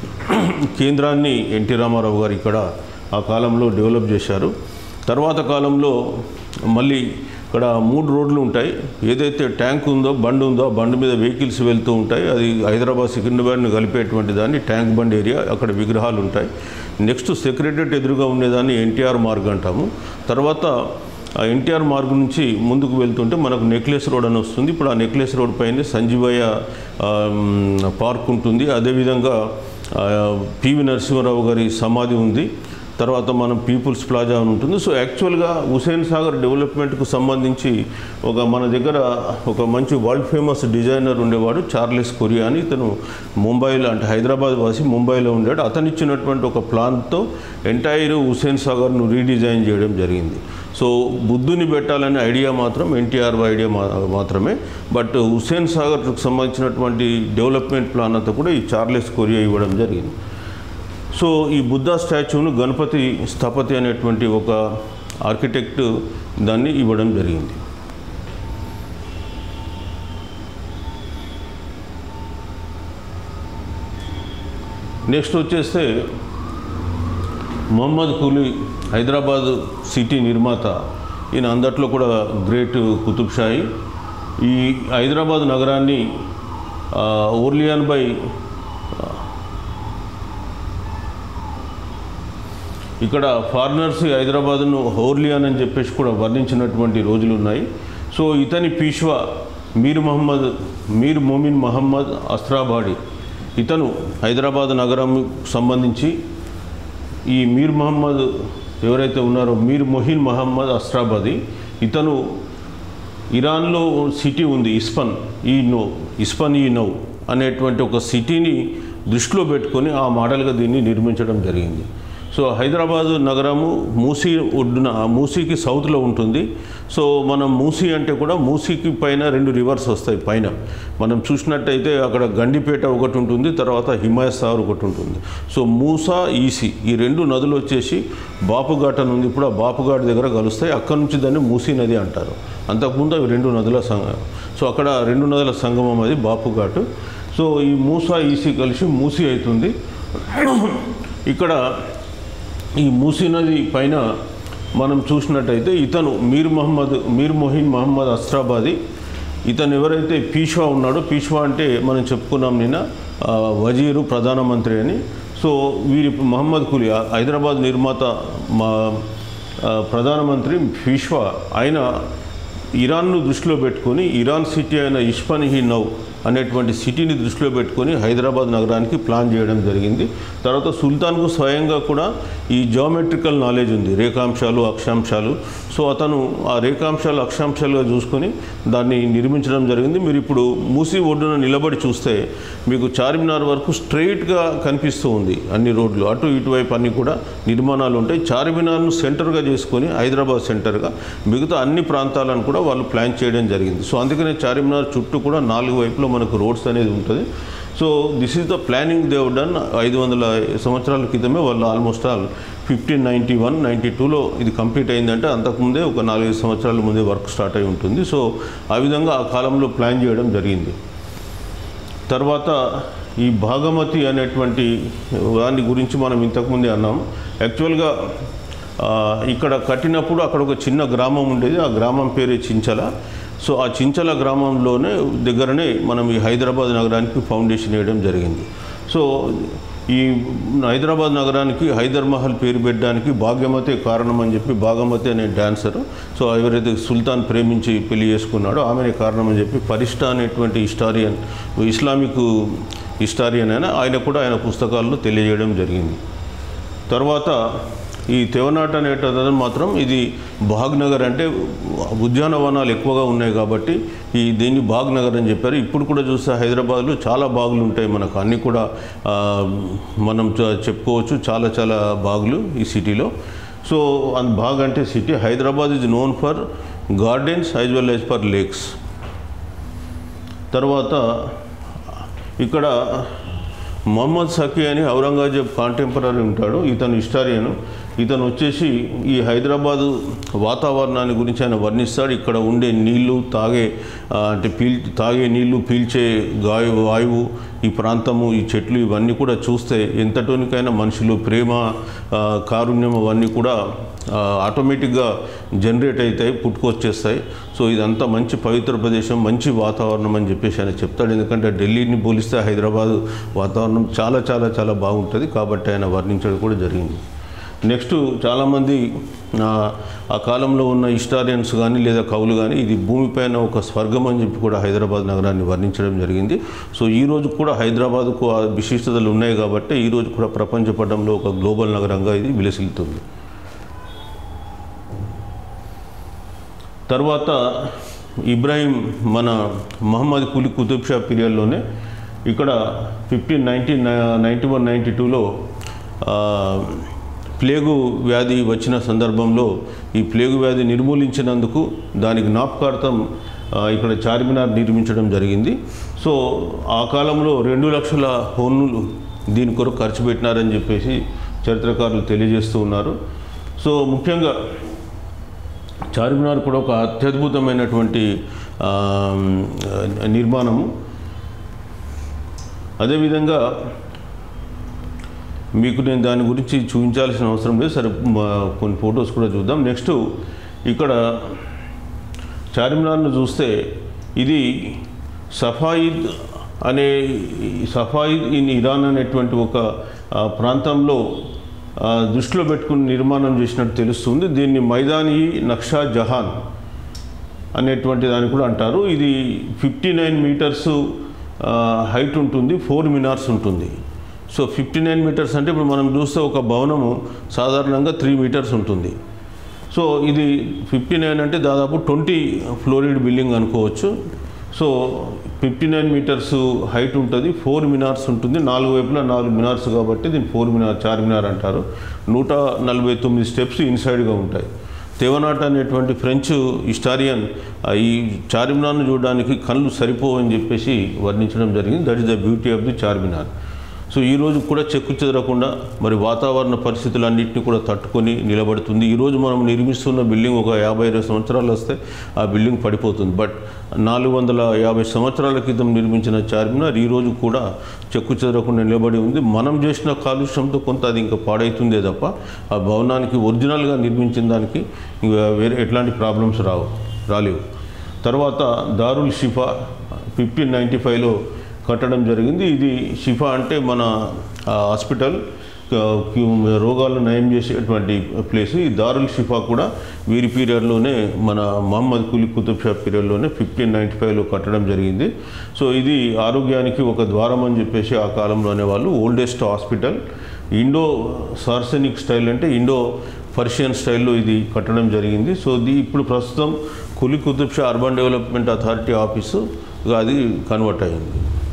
S1: కేంద్రాన్ని ఎన్టీ రామారావు గారు ఇక్కడ ఆ కాలంలో డెవలప్ చేశారు తర్వాత కాలంలో మళ్ళీ ఇక్కడ మూడు రోడ్లు ఉంటాయి ఏదైతే ట్యాంక్ ఉందో బండి ఉందో ఆ బండి మీద వెహికల్స్ వెళ్తూ ఉంటాయి అది హైదరాబాద్ సికింద్రాబాద్ని కలిపేటువంటి దాన్ని ట్యాంక్ బండ్ ఏరియా అక్కడ విగ్రహాలు ఉంటాయి నెక్స్ట్ సెక్రటరియట్ ఎదురుగా ఉండేదాన్ని ఎన్టీఆర్ మార్గ్ అంటాము తర్వాత ఆ ఎన్టీఆర్ మార్గ్ నుంచి ముందుకు వెళ్తుంటే మనకు నెక్లెస్ రోడ్ అని వస్తుంది ఇప్పుడు ఆ నెక్లెస్ రోడ్ పైన సంజీవయ్య ఆ, మ్, పార్క్ ఉంటుంది అదేవిధంగా ఆ, పివి నరసింహారావు గారి సమాధి ఉంది తర్వాత మనం పీపుల్స్ ప్లాజా అని ఉంటుంది సో యాక్చువల్గా హుసేన్ సాగర్ డెవలప్మెంట్కు సంబంధించి ఒక మన దగ్గర ఒక మంచి వరల్డ్ ఫేమస్ డిజైనర్ ఉండేవాడు చార్లెస్ కొరియా అని ఇతను ముంబైలో అంటే హైదరాబాద్ వాసి ముంబైలో ఉండాడు అతను ఇచ్చినటువంటి ఒక ప్లాన్తో ఎంటైర్ హుసేన్ సాగర్ను రీడిజైన్ చేయడం జరిగింది సో బుద్ధుని పెట్టాలనే ఐడియా మాత్రం ఎన్టీఆర్ ఐడియా మా- మాత్రమే బట్ హుసేన్ సాగర్కు సంబంధించినటువంటి డెవలప్మెంట్ ప్లాన్ అంతా కూడా ఈ చార్లెస్ కొరియా ఇవ్వడం జరిగింది సో ఈ బుద్ధ స్టాచ్యూను గణపతి స్థపతి అనేటువంటి ఒక ఆర్కిటెక్ట్ దాన్ని ఇవ్వడం జరిగింది నెక్స్ట్ వచ్చేస్తే మొహమ్మద్ కూలీ హైదరాబాద్ సిటీ నిర్మాత ఈయన అందట్లో కూడా గ్రేట్ కుతుబ్ షాహీ ఈ హైదరాబాద్ నగరాన్ని ఆ, ఓర్లియాన్ బై ఇక్కడ ఫారినర్స్ హైదరాబాద్ను హోర్లియాన్ అని చెప్పేసి కూడా వర్ణించినటువంటి రోజులు ఉన్నాయి సో ఇతని పీష్వా మీర్ మహమ్మద్ మీర్ మొమిన్ మహమ్మద్ అస్త్రాబాడి ఇతను హైదరాబాద్ నగరం సంబంధించి ఈ మీర్ మహమ్మద్ ఎవరైతే ఉన్నారో మీర్ మొహిన్ మహమ్మద్ అస్ట్రాబాది ఇతను ఇరాన్లో సిటీ ఉంది ఇస్పన్ ఈ నో ఇస్పన్ ఈ నో అనేటువంటి ఒక సిటీని దృష్టిలో పెట్టుకొని ఆ మోడల్గా దీన్ని నిర్మించడం జరిగింది సో హైదరాబాద్ నగరము మూసీ ఒడ్డున మూసీకి సౌత్లో ఉంటుంది సో మనం మూసీ అంటే కూడా మూసీకి పైన రెండు రివర్స్ వస్తాయి పైన మనం చూసినట్టయితే అక్కడ గండిపేట ఒకటి ఉంటుంది తర్వాత హిమాయసాగర్ ఒకటి ఉంటుంది సో మూసా ఈసీ ఈ రెండు నదులు వచ్చేసి బాపుఘాట్ అని ఉంది ఇప్పుడు ఆ బాపుఘాట్ దగ్గర కలుస్తాయి అక్కడ నుంచి దాన్ని మూసీ నది అంటారు అంతకుముందు అవి రెండు నదుల సంగమం సో అక్కడ రెండు నదుల సంగమం అది బాపుఘాట్ సో ఈ మూసా ఈసీ కలిసి మూసీ అవుతుంది ఇక్కడ ఈ మూసీ నది పైన మనం చూసినట్టయితే ఇతను మీర్ మహమ్మద్ మీర్ మొహిన్ మహమ్మద్ అస్ట్రాబాది ఇతను ఎవరైతే పీష్వా ఉన్నాడో పీష్వా అంటే మనం చెప్పుకున్నాం నిన్న ఆ, వజీరు ప్రధానమంత్రి అని సో వీరి మహమ్మద్ కులీ ఆ హైదరాబాద్ నిర్మాత మా ఆ, ప్రధానమంత్రి పీష్వా ఆయన ఇరాన్ను దృష్టిలో పెట్టుకొని ఇరాన్ సిటీ అయిన ఇష్పనిహి నౌ అనేటువంటి సిటీని దృష్టిలో పెట్టుకొని హైదరాబాద్ నగరానికి ప్లాన్ చేయడం జరిగింది తర్వాత సుల్తాన్కు స్వయంగా కూడా ఈ జియోమెట్రికల్ నాలెడ్జ్ ఉంది రేఖాంశాలు అక్షాంశాలు సో అతను ఆ రేఖాంశాలు అక్షాంశాలుగా చూసుకొని దాన్ని నిర్మించడం జరిగింది మీరు ఇప్పుడు మూసి ఒడ్డున నిలబడి చూస్తే మీకు చార్మినార్ వరకు స్ట్రైట్గా కనిపిస్తూ ఉంది అన్ని రోడ్లు అటు ఇటువైపు అన్ని కూడా నిర్మాణాలు ఉంటాయి చార్మినార్ను సెంటర్గా చేసుకొని హైదరాబాద్ సెంటర్గా మిగతా అన్ని ప్రాంతాలను కూడా వాళ్ళు ప్లాన్ చేయడం జరిగింది సో అందుకనే చార్మినార్ చుట్టూ కూడా నాలుగు వైపులో మనకు రోడ్స్ అనేది ఉంటుంది so this is the planning they've done ఐదు వందల సంవత్సరాల క్రితమే వాళ్ళు almost all fifteen ninety one ninety టూలో ఇది కంప్లీట్ అయిందంటే అంతకుముందే ఒక నాలుగైదు సంవత్సరాల ముందే వర్క్ స్టార్ట్ అయి ఉంటుంది సో ఆ విధంగా ఆ కాలంలో ప్లాన్ చేయడం జరిగింది తర్వాత ఈ భాగమతి అనేటువంటి దాని గురించి మనం ఇంతకుముందే అన్నాం యాక్చువల్గా ఆ, ఇక్కడ కట్టినప్పుడు అక్కడ ఒక చిన్న గ్రామం ఉండేది ఆ గ్రామం పేరే చించల సో ఆ చించల గ్రామంలోనే దగ్గరనే మనం ఈ హైదరాబాద్ నగరానికి ఫౌండేషన్ వేయడం జరిగింది సో ఈ హైదరాబాద్ నగరానికి హైదర్ మహల్ పేరు పెట్టడానికి భాగ్యమతే కారణం అని చెప్పి భాగమతి అనే డాన్సర్ సో ఎవరైతే సుల్తాన్ ప్రేమించి పెళ్లి చేసుకున్నాడో ఆమెనే కారణం అని చెప్పి పరిష్ట అనేటువంటి హిస్టారియన్ ఇస్లామిక్ హిస్టారియన్ అయినా ఆయన కూడా ఆయన పుస్తకాల్లో తెలియజేయడం జరిగింది తర్వాత ఈ తెవనాట్ అనేటది మాత్రం ఇది బాగ్నగర్ అంటే ఉద్యానవనాలు ఎక్కువగా ఉన్నాయి కాబట్టి ఈ దీన్ని బాగ్నగర్ అని చెప్పారు ఇప్పుడు కూడా చూస్తే హైదరాబాద్లో చాలా బాగులు ఉంటాయి మనకు అన్నీ కూడా ఆ, మనం చ- చెప్పుకోవచ్చు చాలా చాలా బాగులు ఈ సిటీలో సో అండ్ బాగ్ అంటే city Hyderabad is known for gardens as well as for lakes తర్వాత ఇక్కడ మొహమ్మద్ సఖీ అని ఔరంగజేబ్ కాంటెంపరీ ఉంటాడు ఇతను హిస్టారియన్ ఇతను వచ్చేసి ఈ హైదరాబాదు వాతావరణాన్ని గురించి ఆయన వర్ణిస్తాడు ఇక్కడ ఉండే నీళ్లు తాగే ఆ, అంటే పీల్ తాగే నీళ్లు పీల్చే గాయు వాయువు ఈ ప్రాంతము ఈ చెట్లు ఇవన్నీ కూడా చూస్తే ఎంతటోనికైనా మనుషులు ప్రేమ ఆ, కారుణ్యం అవన్నీ కూడా ఆ, ఆటోమేటిక్గా జనరేట్ అవుతాయి పుట్టుకొచ్చేస్తాయి సో ఇదంతా మంచి పవిత్ర ప్రదేశం మంచి వాతావరణం అని చెప్పేసి ఆయన చెప్తాడు ఎందుకంటే ఢిల్లీని పోలిస్తే హైదరాబాద్ వాతావరణం చాలా చాలా చాలా బాగుంటుంది కాబట్టి ఆయన వర్ణించడం కూడా జరిగింది నెక్స్ట్ చాలామంది ఆ, ఆ కాలంలో ఉన్న హిస్టారియన్స్ కానీ లేదా కవులు కానీ ఇది భూమిపైన ఒక స్వర్గం అని చెప్పి కూడా హైదరాబాద్ నగరాన్ని వర్ణించడం జరిగింది సో ఈ రోజు కూడా హైదరాబాద్కు ఆ విశిష్టతలు ఉన్నాయి కాబట్టి ఈ రోజు కూడా ప్రపంచ పటంలో ఒక గ్లోబల్ నగరంగా ఇది విలసిల్లుతుంది తర్వాత ఇబ్రాహీం మన మహమ్మద్ కులి కుతుబ్ షా పీరియడ్లోనే ఇక్కడ fifteen nineteen ninety one ninety టూలో ప్లేగు వ్యాధి వచ్చిన సందర్భంలో ఈ ప్లేగు వ్యాధి నిర్మూలించినందుకు దానికి జ్ఞాపకార్థం ఆ, ఇక్కడ చార్మినార్ నిర్మించడం జరిగింది సో ఆ కాలంలో రెండు లక్షల హోన్నులు దీని కొరకు ఖర్చు పెట్టినారని చెప్పేసి చరిత్రకారులు తెలియజేస్తూ ఉన్నారు సో ముఖ్యంగా చార్మినార్ కూడా ఒక అత్యద్భుతమైనటువంటి ఆ, నిర్మాణము అదేవిధంగా మీకు నేను దాని గురించి చూపించాల్సిన అవసరం లేదు సరే మా- కొన్ని ఫొటోస్ కూడా చూద్దాం నెక్స్ట్ ఇక్కడ చార్మినార్ను చూస్తే ఇది సఫాయిద్ అనే సఫాయిద్ ఇన్ ఇరాన్ అనేటువంటి ఒక ఆ, ప్రాంతంలో ఆ, దృష్టిలో పెట్టుకుని నిర్మాణం చేసినట్టు తెలుస్తుంది దీన్ని మైదాని నక్షా జహాన్ అనేటువంటి దాన్ని కూడా అంటారు ఇది ఫిఫ్టీ నైన్ మీటర్స్ హైట్ ఉంటుంది ఫోర్ మినార్స్ ఉంటుంది సో ఫిఫ్టీ నైన్ మీటర్స్ అంటే ఇప్పుడు మనం చూస్తే ఒక భవనము సాధారణంగా త్రీ మీటర్స్ ఉంటుంది సో ఇది ఫిఫ్టీ నైన్ అంటే దాదాపు ట్వంటీ ఫ్లోరిడ్ బిల్డింగ్ అనుకోవచ్చు సో ఫిఫ్టీ నైన్ మీటర్స్ హైట్ ఉంటుంది ఫోర్ మినార్స్ ఉంటుంది నాలుగు వైపులా నాలుగు మినార్స్ కాబట్టి దీన్ని ఫోర్ మినార్ చార్ మినార్ అంటారు నూట నలభై తొమ్మిది స్టెప్స్ ఇన్సైడ్గా ఉంటాయి తేవనాట్ అనేటువంటి ఫ్రెంచ్ హిస్టారియన్ ఆ, ఈ చార్మినార్ను చూడడానికి కళ్ళు సరిపోవని చెప్పేసి వర్ణించడం జరిగింది that is the beauty of the Charminar so ఈ రోజు కూడా చెక్కు చెదరకుండా మరి వాతావరణ పరిస్థితులన్నింటినీ కూడా తట్టుకొని నిలబడుతుంది ఈ రోజు మనం నిర్మిస్తున్న బిల్డింగ్ ఒక యాభై ఇరవై సంవత్సరాలు వస్తే ఆ బిల్డింగ్ పడిపోతుంది బట్ నాలుగు వందల యాభై సంవత్సరాల క్రితం నిర్మించిన చార్మినార్ ఈ రోజు కూడా చెక్కు చెదరకుండా నిలబడి ఉంది మనం చేసిన కాలుష్యంతో కొంత అది ఇంకా పాడవుతుందే తప్ప ఆ భవనానికి ఒరిజినల్గా నిర్మించిన దానికి ఇంకా వేరే ఎట్లాంటి ప్రాబ్లమ్స్ రావు రాలేవు తర్వాత దారుల్ షిఫా ఫిఫ్టీన్ నైంటీ ఫైవ్లో కట్టడం జరిగింది ఇది షిఫా అంటే మన ఆ, హాస్పిటల్ ఆ, క్యూ- రోగాలను నయం చేసేటువంటి ప్లేస్ ఈ దారుల్ షిఫా కూడా వీరి పీరియడ్లోనే మన మహమ్మద్ కులీ కుతుబ్ షా పీరియడ్లోనే ఫిఫ్టీన్ నైంటీ ఫైవ్లో కట్టడం జరిగింది సో ఇది ఆరోగ్యానికి ఒక ద్వారం అని చెప్పేసి ఆ కాలంలో అనేవాళ్ళు oldest hospital Indo Saracenic style అంటే ఇండో పర్షియన్ స్టైల్లో ఇది కట్టడం జరిగింది సో ఇది ఇప్పుడు ప్రస్తుతం Quli Qutub Shah urban development authority ఆఫీసుగా అది కన్వర్ట్ అయింది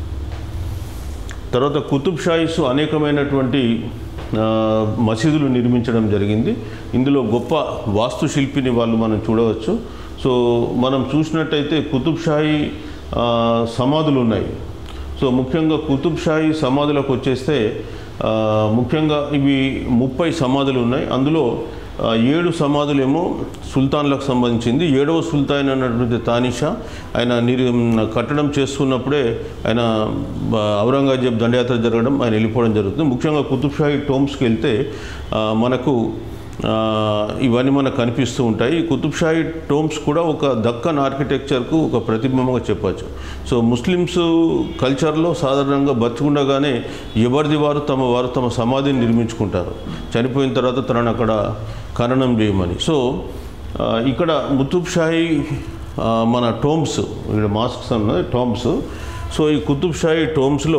S1: తర్వాత కుతుబ్ షాయిస్ అనేకమైనటువంటి ఆ, మసీదులు నిర్మించడం జరిగింది ఇందులో గొప్ప వాస్తుశిల్పిని వాళ్ళు మనం చూడవచ్చు సో మనం చూసినట్టయితే కుతుబ్ షాహీ ఆ, సమాధులు ఉన్నాయి సో ముఖ్యంగా కుతుబ్ షాహీ సమాధులకు వచ్చేస్తే ఆ, ముఖ్యంగా ఇవి ముప్పై సమాధులు ఉన్నాయి అందులో ఆ, ఏడు సమాధులేమో సుల్తాన్లకు సంబంధించింది ఏడవ సుల్తాన్ అన్నటువంటి తానిషా ఆయన నిర్ కట్టడం చేస్తున్నప్పుడే ఆయన ఆ, ఔరంగజేబ్ దండయాత్ర జరగడం ఆయన వెళ్ళిపోవడం జరుగుతుంది ముఖ్యంగా కుతుబ్ షాహీ టోమ్స్కి వెళ్తే ఆ, మనకు ఆ, ఇవన్నీ మనకు కనిపిస్తూ ఉంటాయి ఈ కుతుబ్ షాహీ టోమ్స్ కూడా ఒక దక్కన్ ఆర్కిటెక్చర్కు ఒక ప్రతిబింబంగా చెప్పచ్చు సో ముస్లిమ్స్ కల్చర్లో సాధారణంగా బతుకుండగానే ఎవరిది వారు తమ వారు తమ సమాధిని నిర్మించుకుంటారు చనిపోయిన తర్వాత తనను అక్కడ ఖననం చేయమని సో ఆ, ఇక్కడ ముతుబ్ షాహీ ఆ, మన టోమ్స్ ఇక్కడ మాస్క్స్ అన్నది టోమ్స్ సో ఈ కుతుబ్ షాహీ టోమ్స్లో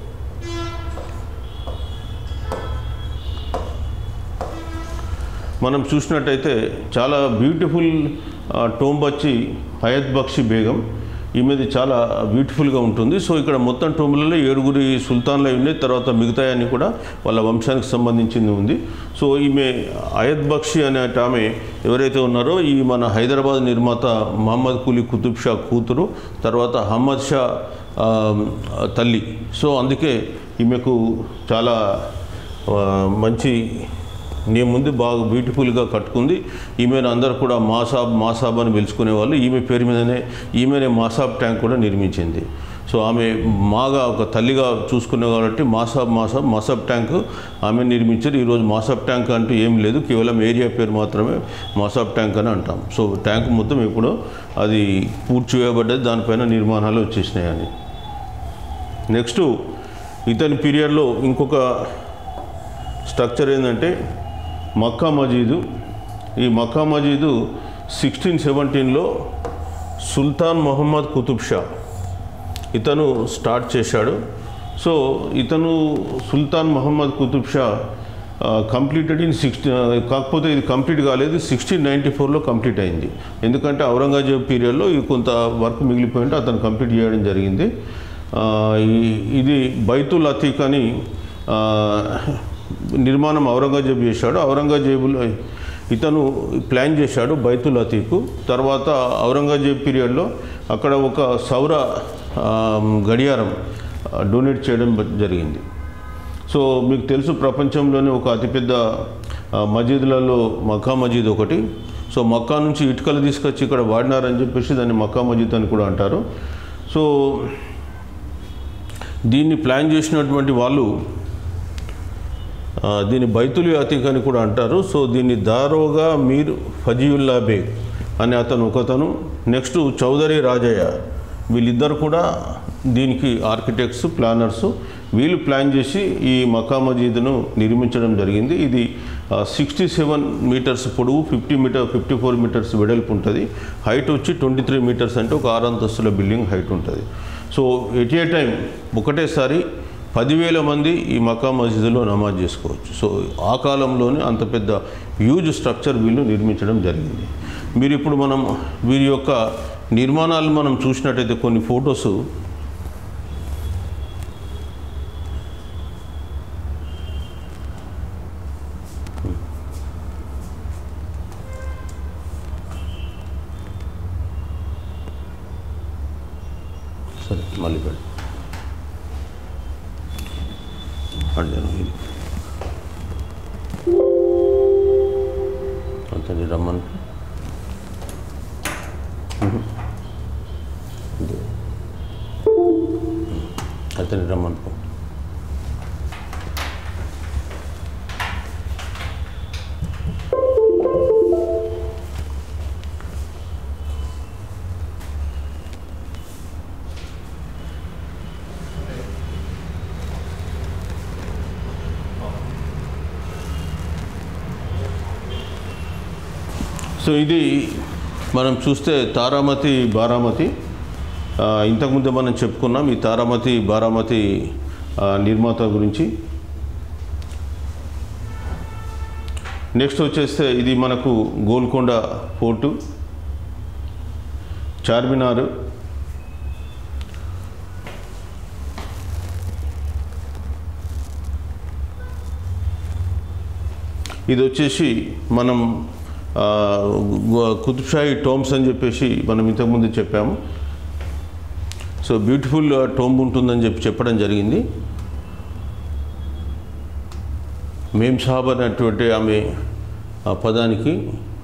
S1: మనం చూసినట్టయితే చాలా బ్యూటిఫుల్ ఆ, టోంబ్ వచ్చి హయత్ బక్షి బేగం ఈమెది చాలా బ్యూటిఫుల్గా ఉంటుంది సో ఇక్కడ మొత్తం టోంబులలో ఏడుగురి సుల్తాన్లు అయి ఉన్నాయి తర్వాత మిగతాయన్ని కూడా వాళ్ళ వంశానికి సంబంధించింది ఉంది సో ఈమె అయత్ బక్షి అనే ఆమె ఎవరైతే ఉన్నారో ఈ మన హైదరాబాద్ నిర్మాత మహమ్మద్ కులీ కుతుబ్ షా కూతురు తర్వాత అహ్మద్ షా ఆ, తల్లి సో అందుకే ఈమెకు చాలా ఆ, మంచి నేను ముందు బాగా బ్యూటిఫుల్గా కట్టుకుంది ఈమెను అందరు కూడా మాసాబ్ మాసాబ్ అని పిలుచుకునేవాళ్ళు ఈమె పేరు మీదనే ఈమెనే మాసాబ్ ట్యాంక్ కూడా నిర్మించింది సో ఆమె మాగా ఒక తల్లిగా చూసుకునే కాబట్టి మాసాబ్ మాసాబ్ మాసాబ్ ట్యాంక్ ఆమె నిర్మించారు ఈరోజు మాసాబ్ ట్యాంక్ అంటూ ఏం లేదు కేవలం ఏరియా పేరు మాత్రమే మాసాబ్ ట్యాంక్ అని అంటాం సో ట్యాంక్ మొత్తం ఇప్పుడు అది పూర్తి చేయబడ్డది దానిపైన నిర్మాణాలు వచ్చేసినాయని నెక్స్ట్ ఇతని పీరియడ్లో ఇంకొక స్ట్రక్చర్ ఏంటంటే మక్కా మజీదు ఈ మక్కా మజీదు సిక్స్టీన్ సెవెంటీన్లో సుల్తాన్ మొహమ్మద్ కుతుబ్ షా ఇతను స్టార్ట్ చేశాడు సో ఇతను Sultan Mohammed Qutub Shah completed in sixty కాకపోతే ఇది కంప్లీట్ కాలేదు సిక్స్టీన్ నైంటీ ఫోర్లో కంప్లీట్ అయింది ఎందుకంటే ఔరంగజేబ్ పీరియడ్లో ఇది కొంత వర్క్ మిగిలిపోయింటే అతను కంప్లీట్ చేయడం జరిగింది ఆ, ఈ- ఇది బైతుల్ అతీక్ అని ఆ, నిర్మాణం ఔరంగజేబు చేశాడు ఔరంగజేబులో ఇతను ప్లాన్ చేశాడు బైతుల్ అతీకు తర్వాత ఔరంగజేబ్ పీరియడ్లో అక్కడ ఒక సౌర ఆ, గడియారం ఆ, డొనేట్ చేయడం జరిగింది సో మీకు తెలుసు ప్రపంచంలోనే ఒక అతిపెద్ద ఆ, మసీదులలో మక్కా మసీద్ ఒకటి సో మక్కా నుంచి ఇటుకలు తీసుకొచ్చి ఇక్కడ వాడినారని చెప్పేసి దాన్ని మక్కా మసీద్ అని కూడా అంటారు సో దీన్ని ప్లాన్ చేసినటువంటి వాళ్ళు ఆ, దీన్ని బైతుల్ అతీక్ అని కూడా అంటారు సో దీన్ని దారోగా మీర్ ఫజీయుల్లా బేగ్ అనే అతను ఒకతను నెక్స్ట్ చౌదరి రాజయ్య వీళ్ళిద్దరు కూడా దీనికి ఆర్కిటెక్ట్స్ ప్లానర్స్ వీళ్ళు ప్లాన్ చేసి ఈ మక్కా మజీద్ను నిర్మించడం జరిగింది ఇది సిక్స్టీ సెవెన్ మీటర్స్ పొడవు fifty meter fifty four meters వెడల్పు ఉంటుంది హైట్ వచ్చి ట్వంటీ త్రీ మీటర్స్ అంటే ఒక ఆరు అంతస్తుల బిల్డింగ్ హైట్ ఉంటుంది సో ఎట్ ఏ టైం ఒకటేసారి పదివేల మంది ఈ మక్కా మసీదులో నమాజ్ చేసుకోవచ్చు సో ఆ కాలంలోనే అంత పెద్ద హ్యూజ్ స్ట్రక్చర్ వీళ్ళు నిర్మించడం జరిగింది మీరు ఇప్పుడు మనం వీరి యొక్క నిర్మాణాలు మనం చూసినట్టయితే కొన్ని ఫొటోస్ మళ్ళీ పెట్టు అడిగాను ఇది అతని రమ్మను అతని రమ్మను సో ఇది మనం చూస్తే తారామతి బారామతి ఆ, ఇంతకుముందే మనం చెప్పుకున్నాం ఈ తారామతి బారామతి ఆ, నిర్మాత గురించి నెక్స్ట్ వచ్చేస్తే ఇది మనకు గోల్కొండ ఫోర్టు చార్మినార్ ఇది వచ్చేసి మనం ఆ, గు- కుతుబ్షాహి టోమ్స్ అని చెప్పేసి మనం ఇంతకుముందు చెప్పాము సో బ్యూటిఫుల్ టోంబ్ ఉంటుందని చెప్పి చెప్పడం జరిగింది మేం సాహబ్ అనేటువంటి ఆమె ఆ పదానికి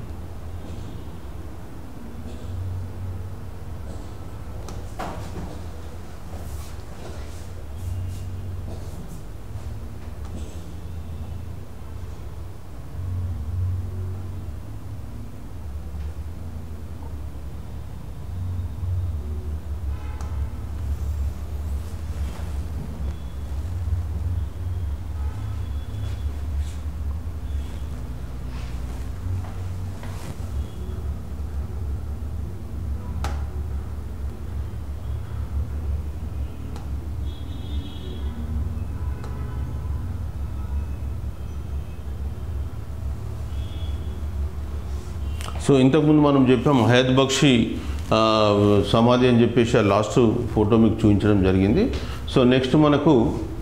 S1: సో ఇంతకుముందు మనం చెప్పాం హయత్ బక్షి ఆ, సమాధి అని చెప్పేసి ఆ లాస్ట్ ఫోటో మీకు చూపించడం జరిగింది సో నెక్స్ట్ మనకు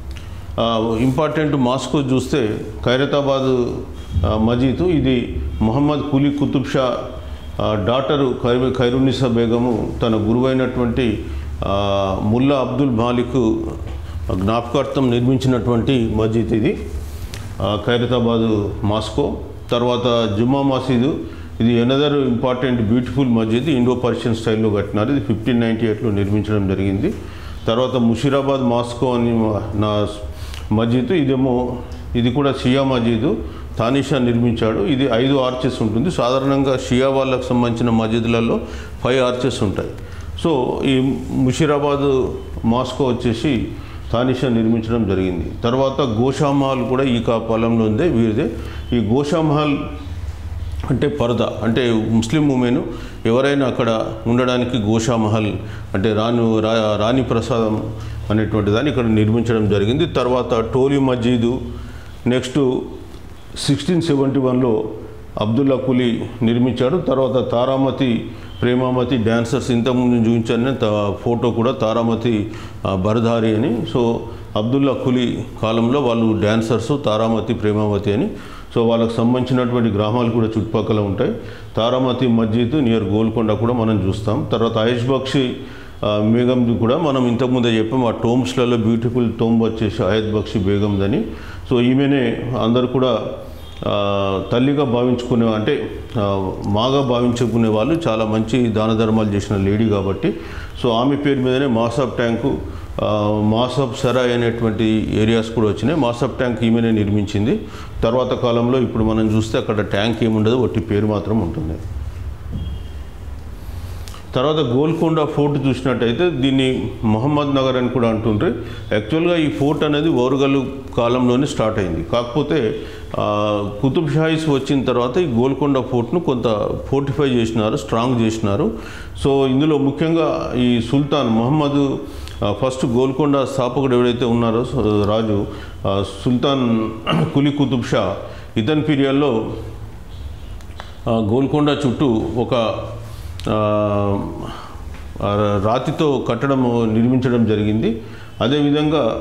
S1: ఇంపార్టెంట్ మాస్కో చూస్తే ఖైరతాబాద్ ఆ, మజీద్ ఇది మొహమ్మద్ కులీ కుతుబ్ షా ఆ, డాటరు ఖైరు ఖైరునిసా బేగము తన గురువైనటువంటి ఆ, ముల్లా అబ్దుల్ మాలిక్ జ్ఞాపకార్థం నిర్మించినటువంటి మస్జిద్ ఇది ఆ, ఖైరతాబాదు మాస్కో తర్వాత జుమ్మా మసీదు ఇది another important beautiful masjid Indo Persian స్టైల్లో కట్టినారు ఇది ఫిఫ్టీన్ నైంటీ ఎయిట్లో నిర్మించడం జరిగింది తర్వాత ముషీరాబాద్ మాస్కో అని నా మస్జిద్ ఇదేమో ఇది కూడా షియా మస్జిద్ తానిషా నిర్మించాడు ఇది ఐదు ఆర్చెస్ ఉంటుంది సాధారణంగా షియా వాళ్ళకు సంబంధించిన మస్జిద్లలో ఫైవ్ ఆర్చెస్ ఉంటాయి సో ఈ ముషీరాబాద్ మాస్కో వచ్చేసి తానిషా నిర్మించడం జరిగింది తర్వాత గోషా మహల్ కూడా ఈ కా పొలంలో ఉందే వీరిదే ఈ గోషా మహల్ అంటే పరద అంటే ముస్లిం ఉమెన్ ఎవరైనా అక్కడ ఉండడానికి గోషా మహల్ అంటే రాను రా రాణి ప్రసాదం అనేటువంటి దాన్ని ఇక్కడ నిర్మించడం జరిగింది తర్వాత Toli Masjid next sixteen seventy వన్లో అబ్దుల్లా కులీ నిర్మించాడు తర్వాత తారామతి ప్రేమామతి డ్యాన్సర్స్ ఇంతకుముందు చూపించాను త- ఫోటో కూడా తారామతి ఆ, బరధారి అని సో అబ్దుల్లా కులీ కాలంలో వాళ్ళు డ్యాన్సర్స్ తారామతి ప్రేమావతి అని సో వాళ్ళకు సంబంధించినటువంటి గ్రామాలు కూడా చుట్టుపక్కల ఉంటాయి తారామతి మస్జిద్ నియర్ గోల్కొండ కూడా మనం చూస్తాం తర్వాత ఆయుష్ బక్షి ఆ, బేగంది కూడా మనం ఇంతకుముందే చెప్పాం ఆ టోమ్స్లలో బ్యూటిఫుల్ టోంబ్ వచ్చేసి ఆయత్ బక్షి బేగందని సో ఈమెనే అందరు కూడా ఆ, తల్లిగా భావించుకునే అంటే ఆ, మాగా భావించుకునే వాళ్ళు చాలా మంచి దాన ధర్మాలు చేసిన లేడీ కాబట్టి సో ఆమె పేరు మీదనే మాసాబ్ ట్యాంకు ఆ, మాసాబ్ సరాయ్ అనేటువంటి ఏరియాస్ కూడా వచ్చినాయి మాసాబ్ ట్యాంక్ ఈమెనే నిర్మించింది తర్వాత కాలంలో ఇప్పుడు మనం చూస్తే అక్కడ ట్యాంక్ ఏముండదు ఒట్టి పేరు మాత్రం ఉంటుంది తర్వాత గోల్కొండ ఫోర్ట్ చూసినట్టయితే దీన్ని మొహమ్మద్ నగర్ అని కూడా అంటుండ్రు యాక్చువల్గా ఈ ఫోర్ట్ అనేది ఓరుగల్లు కాలంలోనే స్టార్ట్ అయింది కాకపోతే ఆ, కుతుబ్ షాహీస్ వచ్చిన తర్వాత ఈ గోల్కొండ ఫోర్ట్ను కొంత ఫోర్టిఫై చేసినారు స్ట్రాంగ్ చేసినారు సో ఇందులో ముఖ్యంగా ఈ సుల్తాన్ మొహమ్మద్ ఆ, ఫస్ట్ గోల్కొండ స్థాపకుడు ఎవడైతే ఉన్నారో సో రాజు ఆ, సుల్తాన్ కులీ కుతుబ్ షా ఇతని పీరియడ్లో ఆ, గోల్కొండ చుట్టూ ఒక ఆ, ఆ, రాతితో కట్టడం నిర్మించడం జరిగింది అదేవిధంగా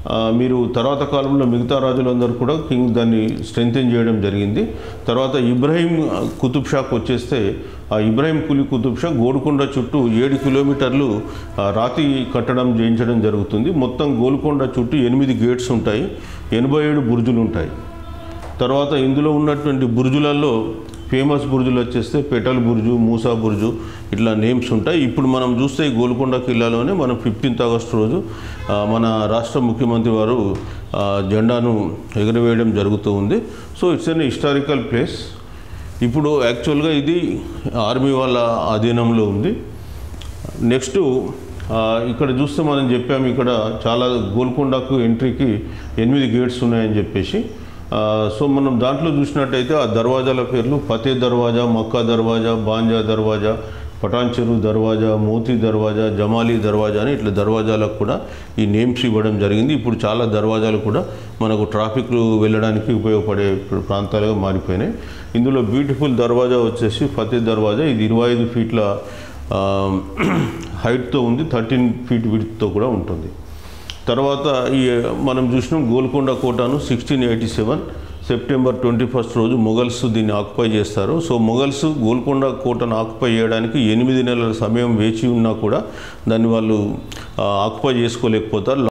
S1: ఆ, మీరు తర్వాత కాలంలో మిగతా రాజులందరూ కూడా కింగ్ దాన్ని స్ట్రెంగ్తెన్ చేయడం జరిగింది తర్వాత ఇబ్రాహీం కుతుబ్ షాకు వచ్చేస్తే ఆ ఇబ్రాహీం కులి కుతుబ్ షా గోల్కొండ చుట్టూ ఏడు కిలోమీటర్లు ఆ, రాతి కట్టడం చేయించడం జరుగుతుంది మొత్తం గోల్కొండ చుట్టూ ఎనిమిది గేట్స్ ఉంటాయి ఎనభై ఏడు బుర్జులు ఉంటాయి తర్వాత ఇందులో ఉన్నటువంటి బుర్జులలో ఫేమస్ బుర్జులు వచ్చేస్తే పెటల్ బుర్జు మూసా బుర్జు ఇట్లా నేమ్స్ ఉంటాయి ఇప్పుడు మనం చూస్తే ఈ గోల్కొండ కిల్లాలోనే మనం ఫిఫ్టీన్త్ ఆగస్ట్ రోజు ఆ, మన రాష్ట్ర ముఖ్యమంత్రి వారు ఆ, జెండాను ఎగురవేయడం జరుగుతూ ఉంది so it's an historical place ఇప్పుడు యాక్చువల్గా ఇది ఆర్మీ వాళ్ళ అధీనంలో ఉంది నెక్స్ట్ ఆ, ఇక్కడ చూస్తే మనం చెప్పాము ఇక్కడ చాలా గోల్కొండకు ఎంట్రీకి ఎనిమిది గేట్స్ ఉన్నాయని చెప్పేసి ఆ, సో మనం దాంట్లో చూసినట్టయితే ఆ దర్వాజాల పేర్లు ఫతే దర్వాజా మక్కా దర్వాజా బాంజా దర్వాజా పటాన్ చెరువు దర్వాజా మోతీ దర్వాజా జమాలీ దర్వాజా అని ఇట్లా దర్వాజాలకు కూడా ఈ నేమ్స్ ఇవ్వడం జరిగింది ఇప్పుడు చాలా దర్వాజాలు కూడా మనకు ట్రాఫిక్ వెళ్ళడానికి ఉపయోగపడే ప్రాంతాలుగా మారిపోయినాయి ఇందులో బ్యూటిఫుల్ దర్వాజా వచ్చేసి ఫతే దర్వాజా ఇది ఇరవై ఐదు ఫీట్ల ఆ, హైట్తో ఉంది థర్టీన్ ఫీట్ విడ్త్తో కూడా ఉంటుంది తర్వాత ఈ మనం చూసినాం గోల్కొండ కోటను sixteen eighty seven September twenty first రోజు మొఘల్స్ దీన్ని ఆక్యుపై చేస్తారు సో మొఘల్స్ గోల్కొండ కోటను ఆక్యుపై చేయడానికి ఎనిమిది నెలల సమయం వేచి ఉన్నా కూడా దాన్ని వాళ్ళు ఆక్యుపై చేసుకోలేకపోతారు